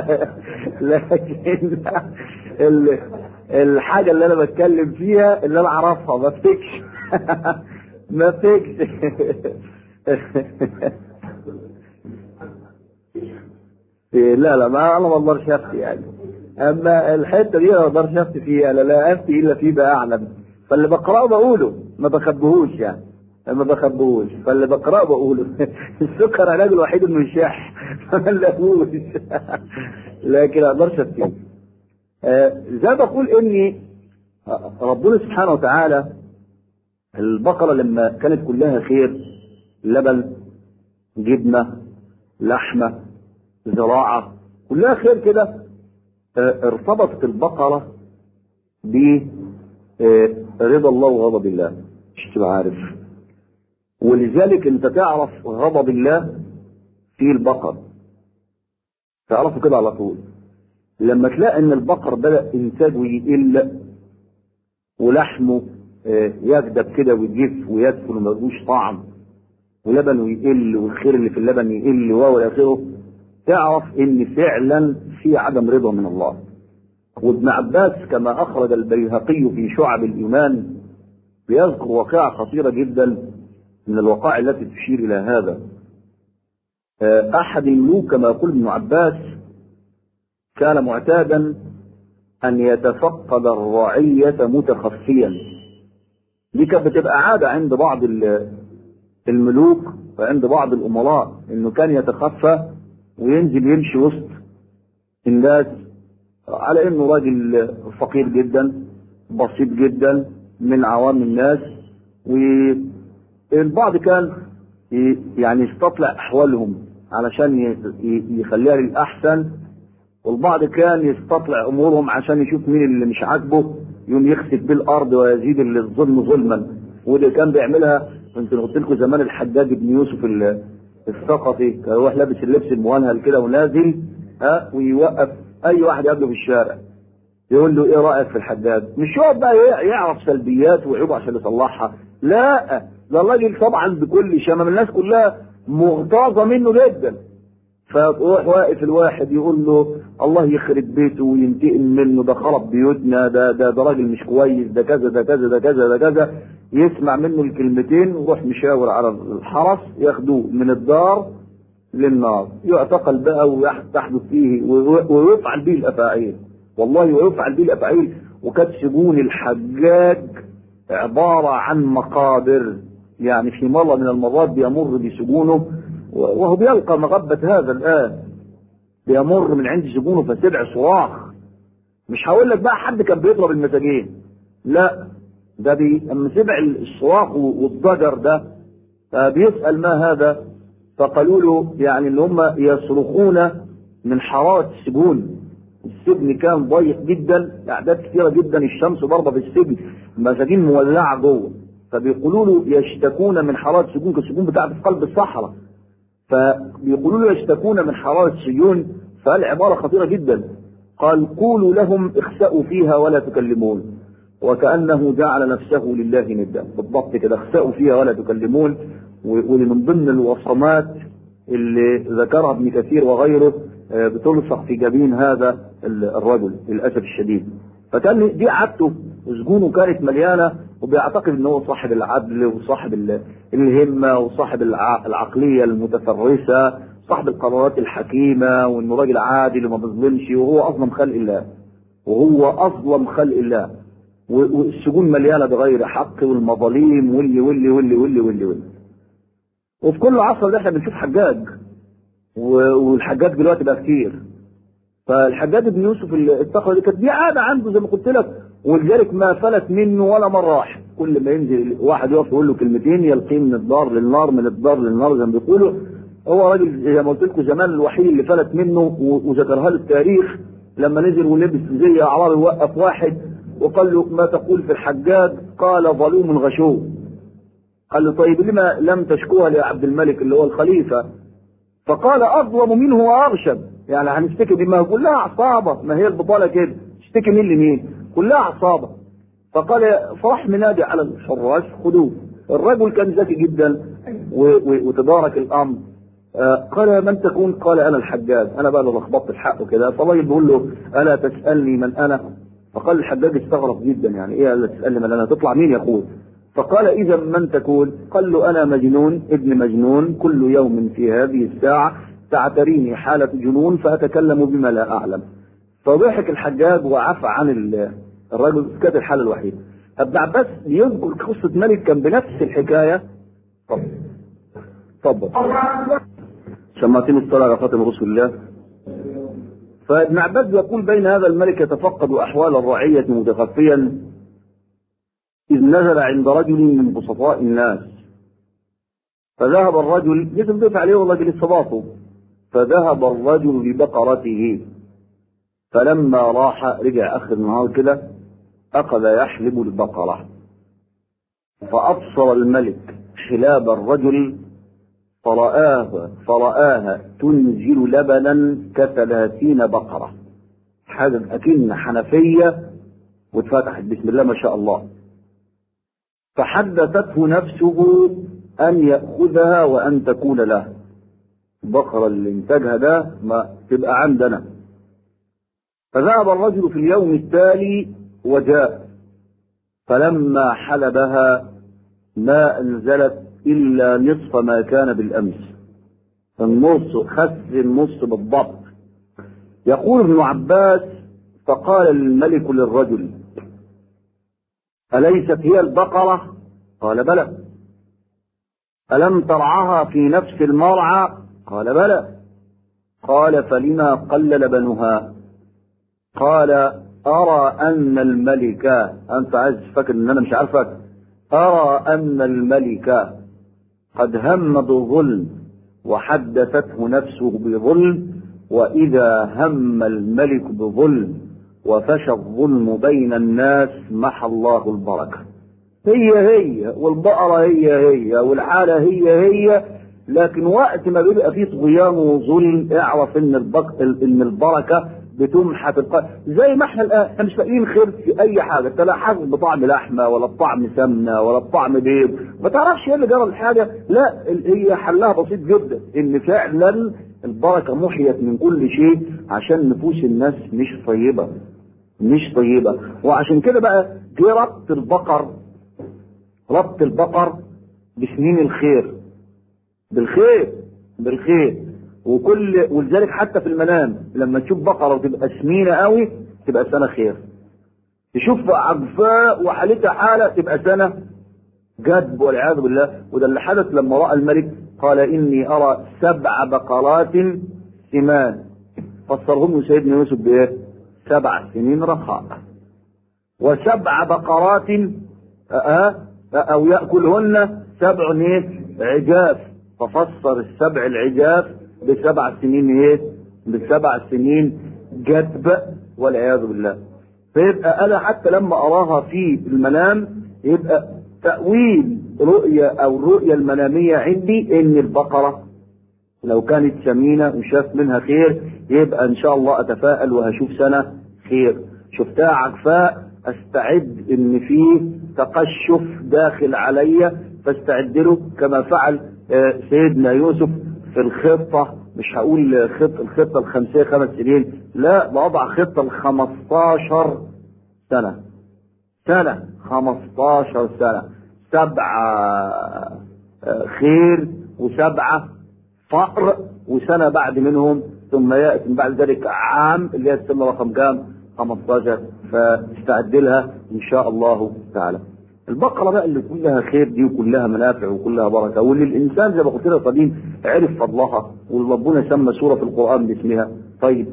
لكن ال... الحاجه اللي انا بتكلم فيها اللي انا اعرفها ما افتكش ما افتكش إيه، لا لا ما انا ما اقدرش افتي يعني اما الحته دي انا ما اقدرش افتي فيها انا لا افتي الا فيما اعلم فاللي بقراه بقوله ما بخبيهوش يعني ما بخبيهوش فاللي بقراه بقوله السكر علاج الوحيد انه يشح ما بلاقوش لكن ما اقدرش افتي آه، زي ما بقول اني ربنا سبحانه وتعالى البقرة لما كانت كلها خير لبن جبنة لحمة زراعة كلها خير كده آه، ارتبطت البقرة برضا الله وغضب الله مش تبقى عارف ولذلك انت تعرف غضب الله في البقر تعرفه كده على طول لما تلاقي ان البقر بدأ انتاجه يقل ولحمه آه، يكدب كده ويجف ويدفن وملوش طعم ولبنه يقل والخير اللي في اللبن يقل وهو الى اخره تعرف ان فعلا في عدم رضا من الله وابن عباس كما اخرج البيهقي في شعب الايمان بيذكر واقعة خطيرة جدا من الوقائع التي تشير الى هذا آه، احد الملوك كما يقول ابن عباس كان معتادا ان يتفقد الرعية متخفيا دي كانت بتبقى عادة عند بعض ال- الملوك وعند بعض الامراء انه كان يتخفى وينزل يمشي وسط الناس على انه راجل فقير جدا بسيط جدا من عوام الناس والبعض كان ي- يعني يستطلع احوالهم علشان ي- ي- يخليها للاحسن والبعض كان يستطلع امورهم عشان يشوف مين اللي مش عاجبه يوم يخسف بيه الارض ويزيد الظلم ظلما وده كان بيعملها كنت قلت لكم زمان الحجاج بن يوسف ال- الثقفي كان يروح لابس اللبس الموهل كده ونازل ها ويوقف اي واحد يقابله في الشارع يقول له ايه رايك في الحجاج مش يقعد بقى يع- يعرف سلبيات وعيوبه عشان يصلحها لا ده الراجل طبعا بكل شمم الناس كلها مغتاظه منه جدا فيروح واقف الواحد يقول له الله يخرب بيته وينتقم منه ده خرب بيوتنا ده ده ده راجل مش كويس ده كذا ده كذا ده كذا ده كذا يسمع منه الكلمتين ويروح مشاور على الحرس ياخدوه من الدار للنار يعتقل بقى وتحدث فيه وي- ويفعل به الافاعيل والله ويفعل به الافاعيل وكانت سجون الحجاج عباره عن مقابر يعني في مره من المرات بيمر بسجونه وهو بيلقى مغبة هذا الآن بيمر من عند سجونه فسمع صراخ مش هقول لك بقى حد كان بيضرب المساجين لا ده بي اما سمع الصراخ والضجر ده فبيسأل ما هذا فقالوا له يعني اللي هم يصرخون من حرارة السجون السجن كان ضيق جدا اعداد كثيره جدا الشمس ضربه في السجن مساجين مولعه جوه فبيقولوا له يشتكون من حراره السجون السجون بتاعته في قلب الصحراء فبيقولوا له يشتكون من حراره السجون فقال عباره خطيره جدا قال قولوا لهم اخسأوا فيها ولا تكلمون وكأنه جعل نفسه لله ندا بالضبط كده اخسأوا فيها ولا تكلمون واللي من ضمن الوصمات اللي ذكرها ابن كثير وغيره بتلصق في جبين هذا الرجل للاسف الشديد فكان دي عادته سجونه كانت مليانه وبيعتقد ان هو صاحب العدل وصاحب الهمه وصاحب العقليه المتفرسه صاحب القرارات الحكيمه وانه راجل عادل وما بيظلمش وهو اظلم خلق الله وهو اظلم خلق الله والسجون مليانه بغير حق والمظاليم واللي واللي واللي واللي واللي, واللي. وفي كل عصر ده احنا بنشوف حجاج والحجاج دلوقتي بقى كتير فالحجاج بن يوسف الصخره دي كانت دي عاده عنده زي ما قلت لك ولذلك ما فلت منه ولا مره واحد كل ما ينزل واحد يقف يقول له كلمتين يلقيه من الدار للنار من الدار للنار زي ما بيقولوا هو راجل زي ما قلت لكم زمان الوحيد اللي فلت منه وذكرها له التاريخ لما نزل ولبس زي اعرابي وقف واحد وقال له ما تقول في الحجاج قال ظلوم غشوم قال له طيب لما لم تشكوها لعبد الملك اللي هو الخليفه فقال اظلم منه وارشد يعني هنشتكي بما كلها عصابه ما هي البطاله كده تشتكي مين لمين كلها عصابه فقال فراح منادي على الحراس خذوه الرجل كان ذكي جدا وتدارك الامر آه قال من تكون قال انا الحجاج انا بقى اللي لخبطت الحق وكده فالراجل بيقول له الا تسالني من انا فقال الحجاج استغرب جدا يعني ايه الا تسالني من انا تطلع مين يا اخوي فقال إذا من تكون قال له أنا مجنون ابن مجنون كل يوم في هذه الساعة تعتريني حالة جنون فأتكلم بما لا أعلم فضحك الحجاج وعفى عن الرجل كانت الحالة الوحيدة ابن عباس يذكر قصة ملك كان بنفس الحكاية طب تفضل سمعتني الصلاة على خاتم رسول الله فابن عباس يقول بين هذا الملك يتفقد أحوال الرعية متخفيا إذ نزل عند رجل من بسطاء الناس فذهب الرجل لازم ضيف عليه الرجل استضافه فذهب الرجل ببقرته فلما راح رجع آخر النهار كده أخذ يحلب البقرة فأبصر الملك حلاب الرجل فرآه فرآها تنزل لبنا كثلاثين بقرة حاجة أكن حنفية واتفتحت بسم الله ما شاء الله فحدثته نفسه أن يأخذها وأن تكون له البقرة اللي انتاجها ده ما تبقى عندنا فذهب الرجل في اليوم التالي وجاء فلما حلبها ما أنزلت إلا نصف ما كان بالأمس النص خس النص بالضبط يقول ابن عباس فقال الملك للرجل أليست هي البقرة قال بلى ألم ترعها في نفس المرعى قال بلى قال فلما قل لبنها قال أرى أن الملك أنت عايز فاكر إن أنا مش عارفك أرى أن الملك قد هم بظلم وحدثته نفسه بظلم وإذا هم الملك بظلم وفشى الظلم بين الناس محى الله البركة هي هي والبقرة هي هي والحالة هي هي لكن وقت ما بيبقى فيه طغيان وظلم اعرف ان البق... ان البركة بتمحى تلقى زي ما احنا الان احنا مش لاقيين خير في اي حاجه انت لا حاسس بطعم لحمه ولا بطعم سمنه ولا بطعم بيض ما تعرفش ايه اللي جرى الحاجه لا هي حلها بسيط جدا ان فعلا البركه محيت من كل شيء عشان نفوس الناس مش طيبه مش طيبه وعشان كده بقى جه ربط البقر ربط البقر بسنين الخير بالخير بالخير وكل ولذلك حتى في المنام لما تشوف بقره وتبقى سمينه قوي تبقى سنه خير تشوف عجفاء وحالتها حاله تبقى سنه جدب والعياذ بالله وده اللي حدث لما راى الملك قال اني ارى سبع بقرات سمان فسرهم سيدنا يوسف بايه؟ سبع سنين رخاء وسبع بقرات أه او ياكلهن سبع ايه؟ عجاف ففسر السبع العجاف بسبع سنين ايه؟ بسبع سنين جدب والعياذ بالله فيبقى انا حتى لما اراها في المنام يبقى تأويل رؤية او الرؤية المنامية عندي ان البقرة لو كانت سمينة وشاف منها خير يبقى ان شاء الله اتفائل وهشوف سنة خير شفتها عكفاء استعد ان في تقشف داخل علي فاستعد له كما فعل سيدنا يوسف في الخطة مش هقول خط الخطة الخمسية خمس سنين لا بوضع خطة ال 15 سنة سنة 15 سنة سبعة خير وسبعة فقر وسنة بعد منهم ثم يأتي من بعد ذلك عام اللي هي السنة رقم كام 15 فاستعد لها إن شاء الله تعالى البقرة بقى اللي كلها خير دي وكلها منافع وكلها بركة واللي الإنسان زي ما قلت لك قديم عرف فضلها وربنا سمى سورة في القرآن باسمها طيب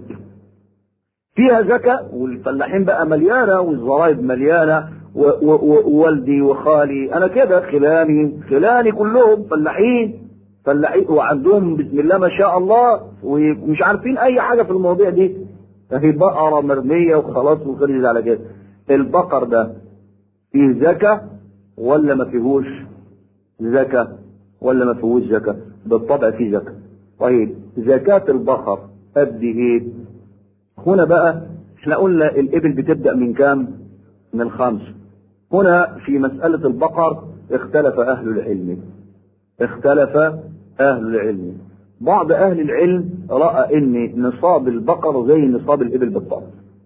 فيها زكاة والفلاحين بقى مليانة والزرايب مليانة ووالدي وخالي أنا كده خلاني خلاني كلهم فلاحين فلاحين وعندهم بسم الله ما شاء الله ومش عارفين أي حاجة في المواضيع دي فهي بقرة مرمية وخلاص وخلص على كده البقر ده فيه زكاة ولا ما فيهوش زكاة ولا ما فيهوش زكاة بالطبع فيه زكاة طيب زكاة البقر قد ايه هنا بقى احنا قلنا الابل بتبدأ من كام من الخمس هنا في مسألة البقر اختلف اهل العلم اختلف اهل العلم بعض اهل العلم رأى ان نصاب البقر زي نصاب الابل بالضبط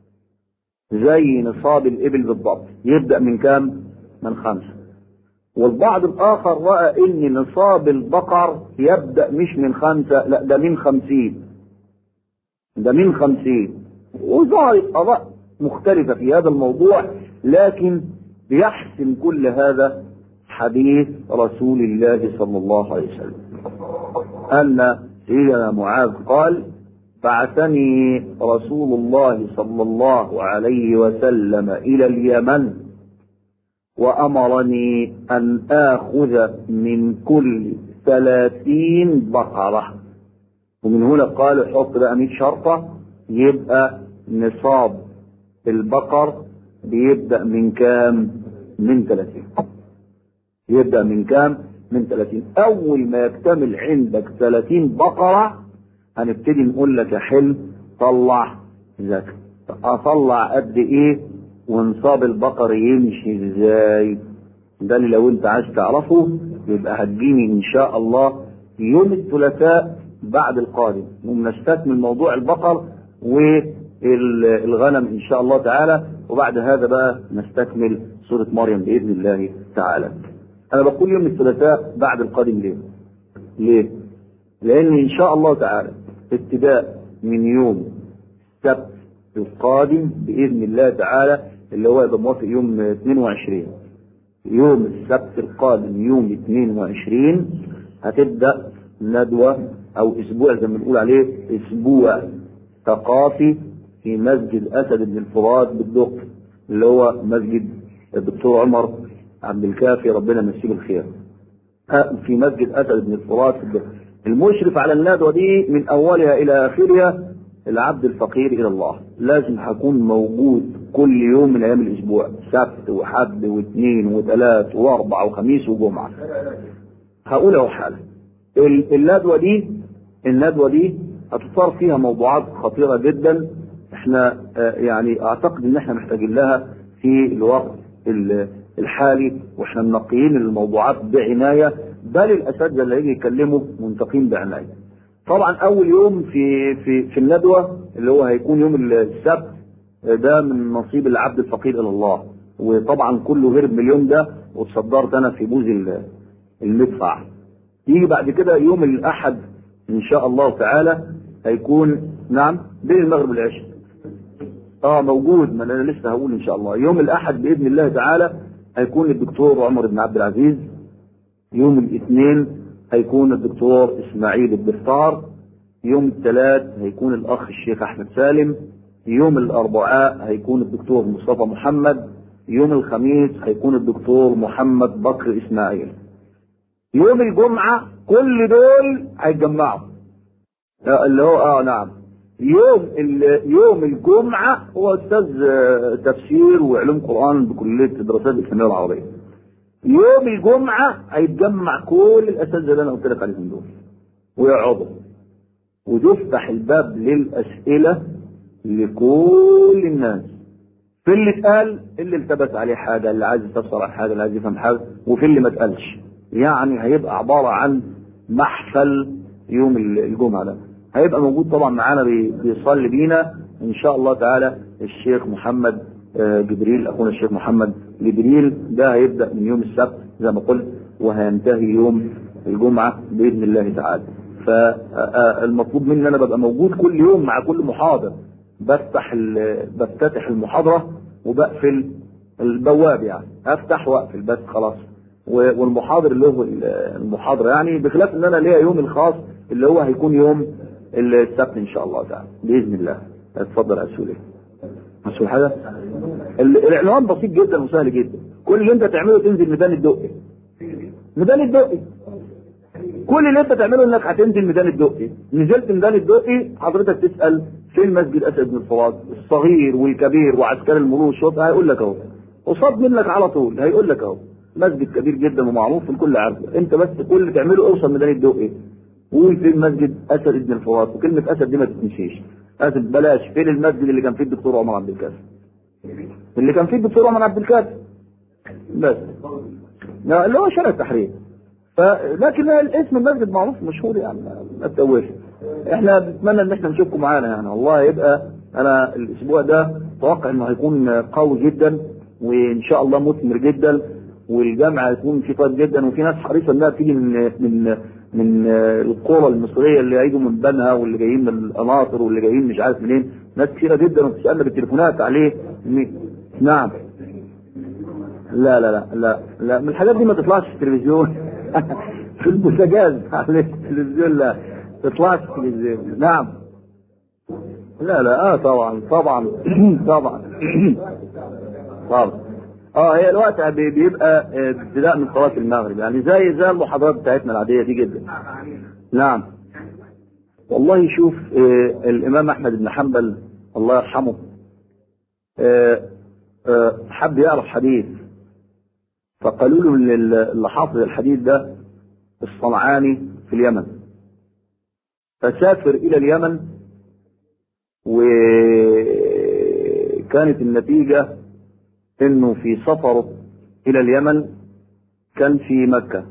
زي نصاب الإبل بالضبط يبدأ من كام؟ من خمسة والبعض الآخر رأى إن نصاب البقر يبدأ مش من خمسة لا ده من خمسين ده من خمسين وظهرت آراء مختلفة في هذا الموضوع لكن بيحسم كل هذا حديث رسول الله صلى الله عليه وسلم أن سيدنا معاذ قال بعثني رسول الله صلى الله عليه وسلم الى اليمن وامرني ان اخذ من كل ثلاثين بقرة ومن هنا قال حط بقى 100 شرطة يبقى نصاب البقر بيبدأ من كام؟ من 30 يبدأ من كام؟ من 30 أول ما يكتمل عندك 30 بقرة هنبتدي نقول لك يا حلم طلع زكاة اطلع قد ايه ونصاب البقر يمشي ازاي ده اللي لو انت عايز تعرفه يبقى هتجيني ان شاء الله يوم الثلاثاء بعد القادم نستكمل موضوع البقر والغنم ان شاء الله تعالى وبعد هذا بقى نستكمل سورة مريم بإذن الله تعالى أنا بقول يوم الثلاثاء بعد القادم ليه؟ ليه؟ لأن إن شاء الله تعالى ابتداء من يوم السبت القادم بإذن الله تعالى اللي هو يبقى موافق يوم 22 يوم السبت القادم يوم 22 هتبدأ ندوة أو أسبوع زي ما بنقول عليه أسبوع ثقافي في مسجد أسد بن الفرات بالدق اللي هو مسجد الدكتور عمر عبد الكافي ربنا يمسيه بالخير في مسجد أسد بن الفرات في الدق المشرف على الندوة دي من أولها إلى آخرها العبد الفقير إلى الله لازم هكون موجود كل يوم من أيام الأسبوع سبت وحد واثنين وثلاث وأربع وخميس وجمعة هقول أهو حاجة الندوة دي الندوة دي هتثار فيها موضوعات خطيرة جدا احنا يعني اعتقد ان احنا محتاجين لها في الوقت الحالي واحنا منقيين الموضوعات بعناية بل الاساتذه اللي هيجي يكلموا منتقين بعنايه. طبعا اول يوم في في في الندوه اللي هو هيكون يوم السبت ده من نصيب العبد الفقير الى الله وطبعا كله هرب من اليوم ده وتصدرت انا في بوز المدفع. يجي بعد كده يوم الاحد ان شاء الله تعالى هيكون نعم بين المغرب والعشاء. اه موجود ما انا لسه هقول ان شاء الله يوم الاحد باذن الله تعالى هيكون الدكتور عمر بن عبد العزيز يوم الاثنين هيكون الدكتور اسماعيل الدفتار يوم الثلاث هيكون الاخ الشيخ احمد سالم يوم الاربعاء هيكون الدكتور مصطفى محمد يوم الخميس هيكون الدكتور محمد بكر اسماعيل يوم الجمعة كل دول هيتجمعوا اللي هو اه نعم يوم ال- يوم الجمعه هو استاذ آه، تفسير وعلوم قران بكليه الدراسات الاسلاميه العربيه يوم الجمعه هيتجمع كل الاساتذه اللي انا قلت لك عليهم دول ويقعدوا وتفتح الباب للاسئله لكل الناس في اللي اتقال اللي التبس عليه حاجه اللي عايز يفسر على حاجه اللي عايز يفهم حاجه وفي اللي ما اتقالش يعني هيبقى عباره عن محفل يوم الجمعه ده هيبقى موجود طبعا معانا بي- بيصلي بينا ان شاء الله تعالى الشيخ محمد آه، جبريل اخونا الشيخ محمد جبريل ده هيبدا من يوم السبت زي ما قلت وهينتهي يوم الجمعه باذن الله تعالى فالمطلوب مني ان انا ببقى موجود كل يوم مع كل محاضر بفتح ال- بفتتح المحاضره وبقفل البواب يعني افتح واقفل بس خلاص و- والمحاضر اللي هو ال- المحاضره يعني بخلاف ان انا ليا يوم الخاص اللي هو هيكون يوم السبت ان شاء الله تعالى باذن الله اتفضل يا اسولي مسؤول حاجه ال- العنوان بسيط جدا وسهل جدا كل اللي انت تعمله تنزل ميدان الدقي ميدان الدقي كل اللي انت تعمله انك هتنزل ميدان الدقي نزلت ميدان الدقي حضرتك تسال فين مسجد اسد بن الفرات الصغير والكبير وعسكري المرور والشرطه هيقول لك اهو قصاد منك على طول هيقول لك اهو مسجد كبير جدا ومعروف الكل عارفه انت بس كل اللي تعمله اوصل ميدان الدقي قول فين مسجد اسد بن الفرات وكلمه اسد دي ما تتنسيش اسد بلاش فين المسجد اللي كان فيه الدكتور عمر عبد الكافي اللي كان فيه الدكتور عمر عبد الكافي بس لا اللي هو شارع التحرير فلكن الاسم المسجد معروف مشهور يعني ما- ما تتوهش احنا بنتمنى ان احنا نشوفكم معانا يعني والله يبقى انا الاسبوع ده اتوقع انه هيكون قوي جدا وان شاء الله مثمر جدا والجامعه هيكون فيه طيب جدا وفي ناس حريصه انها تيجي من من من القرى المصريه اللي هيجوا من بنها واللي جايين من القناطر واللي جايين مش عارف منين ناس كثيره جدا وبتسالنا بالتليفونات عليه م- نعم لا لا لا لا لا من الحاجات دي ما تطلعش في التلفزيون في البوتاجاز على التلفزيون لا تطلعش في التلفزيون نعم لا لا اه طبعا طبعا طبعا طبعا اه هي الوقت بي- بيبقى آه، ابتداء من صلاه المغرب يعني زي زي المحاضرات بتاعتنا العاديه دي جدا نعم والله شوف آه، الامام احمد بن حنبل الله يرحمه آه، آه، حب يعرف حديث فقالوا له إن اللي حافظ الحديث ده الصنعاني في اليمن فسافر الى اليمن وكانت النتيجة انه في سفره الى اليمن كان في مكة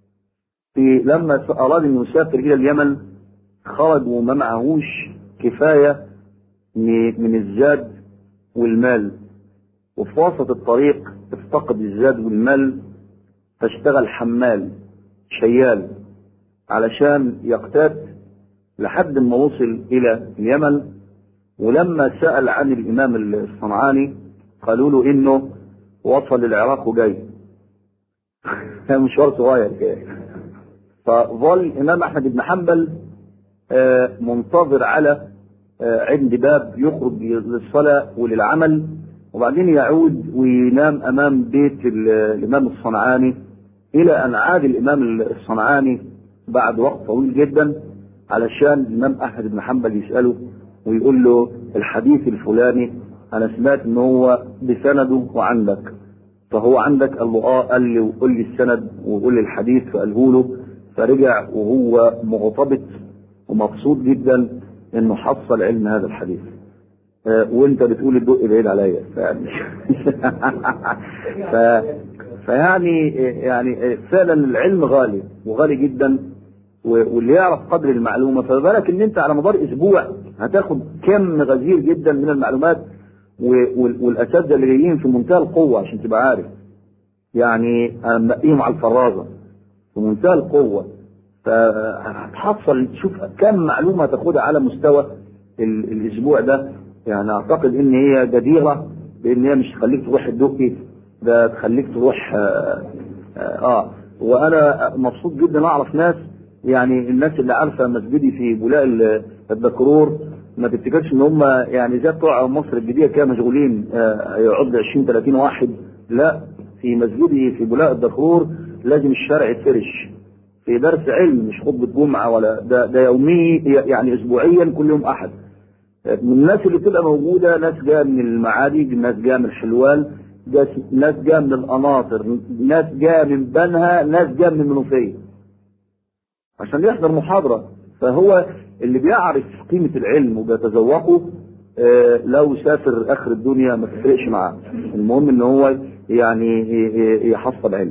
في لما اراد انه يسافر الى اليمن خرج وما معهوش كفاية من من الزاد والمال وفي وسط الطريق افتقد الزاد والمال فاشتغل حمال شيال علشان يقتات لحد ما وصل الى اليمن ولما سأل عن الامام الصنعاني قالوا له انه وصل العراق وجاي كان مشوار صغير كده فظل الامام احمد بن حنبل آه، منتظر على آه، عند باب يخرج للصلاة وللعمل وبعدين يعود وينام امام بيت ال- الامام الصنعاني الى ان عاد الامام الصنعاني بعد وقت طويل جدا علشان الامام احمد بن حنبل يساله ويقول له الحديث الفلاني انا سمعت ان هو بسنده وعندك فهو عندك قال له اه قال لي وقول لي السند وقول لي الحديث فقاله له فرجع وهو مغتبط ومبسوط جدا انه حصل علم هذا الحديث آه، وانت بتقول الدق بعيد عليا فيعني ف... فيعني يعني فعلا العلم غالي وغالي جدا و- واللي يعرف قدر المعلومه فما بالك ان انت على مدار اسبوع هتاخد كم غزير جدا من المعلومات و- وال- والاساتذه اللي جايين في منتهى القوه عشان تبقى عارف يعني انا منقيهم على الفرازه في منتهى القوه فهتحصل تشوف كم معلومه تاخدها على مستوى ال- الاسبوع ده يعني اعتقد ان هي جديره بان هي مش تخليك تروح الدقي ده تخليك تروح آه, آه, اه وانا مبسوط جدا اعرف ناس يعني الناس اللي عارفه مسجدي في بولاق ال- الدكرور ما تفتكرش ان هم يعني زي بتوع مصر الجديده كده مشغولين آه يقعد 20 30 واحد لا في مسجدي في بولاق الدكرور لازم الشارع يتفرش في درس علم مش خطبة جمعة ولا ده ده يومي يعني أسبوعيا كل يوم أحد من الناس اللي بتبقى موجوده ناس جايه من المعادي ناس جايه من الحلوان جاس- ناس جايه من القناطر ناس جايه من بنها ناس جايه من المنوفيه عشان يحضر محاضره فهو اللي بيعرف قيمه العلم وبيتذوقه آه، لو سافر اخر الدنيا ما تفرقش معاه المهم ان هو يعني ي- ي- يحصل علم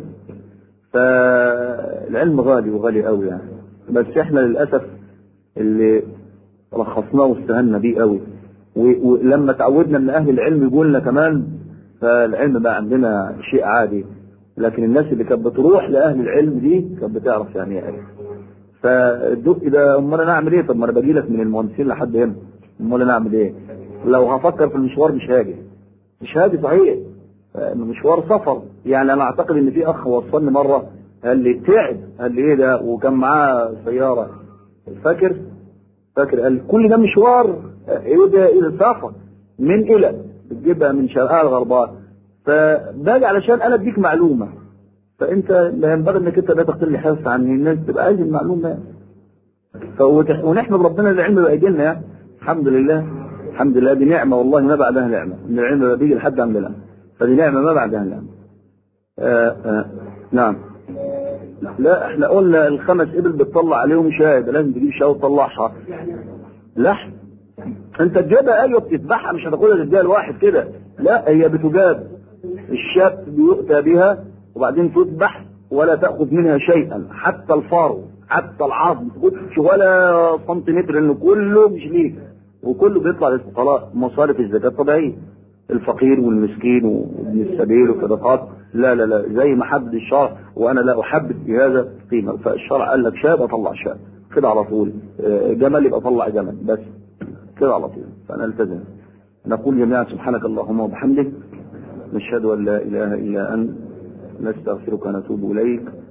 فالعلم غالي وغالي قوي يعني بس احنا للاسف اللي لخصناه واستهنا بيه قوي و- ولما تعودنا ان اهل العلم يقول لنا كمان فالعلم بقى عندنا شيء عادي لكن الناس اللي كانت بتروح لاهل العلم دي كانت بتعرف يعني ايه علم فالدق ده امال انا اعمل ايه طب ما انا باجي لك من المهندسين لحد هنا امال انا اعمل ايه لو هفكر في المشوار مش هاجي مش هاجي صحيح انه مشوار سفر يعني انا اعتقد ان في اخ وصلني مره قال لي تعب قال لي ايه ده وكان معاه سياره فاكر فاكر قال كل ده مشوار ايه ده ايه ده سفر من الى بتجيبها من شرقها لغربها فباجي علشان انا اديك معلومه فانت لا ينبغي انك انت لا تختار لي حرص عن الناس تبقى عايز المعلومه يعني. فوت- ونحمد ربنا ان العلم بقى يجي لنا يعني الحمد لله الحمد لله دي نعمه والله ما بعدها نعمه ان العلم بقى بيجي لحد عندنا فدي نعمه ما بعدها نعمه آه آه نعم لا احنا قلنا الخمس ابل بتطلع عليهم شاهد لازم تجيب شاهد وتطلعها لحم انت تجيبها ايوه بتذبحها مش هتاخدها تديها لواحد كده لا هي بتجاب الشاة بيؤتى بها وبعدين تذبح ولا تاخذ منها شيئا حتى الفارو حتى العظم ما تاخدش ولا سنتيمتر لانه كله مش ليك وكله بيطلع للفقراء مصارف الزكاه الطبيعيه الفقير والمسكين وابن السبيل والصدقات لا لا لا زي ما حدد الشرع وانا لا احدد بهذا قيمه فالشرع قال لك شاب اطلع شاب كده على طول آه، جمل يبقى اطلع جمل بس كده على طول فانا التزم نقول جميعا سبحانك اللهم وبحمدك نشهد ان لا اله الا انت نستغفرك ونتوب اليك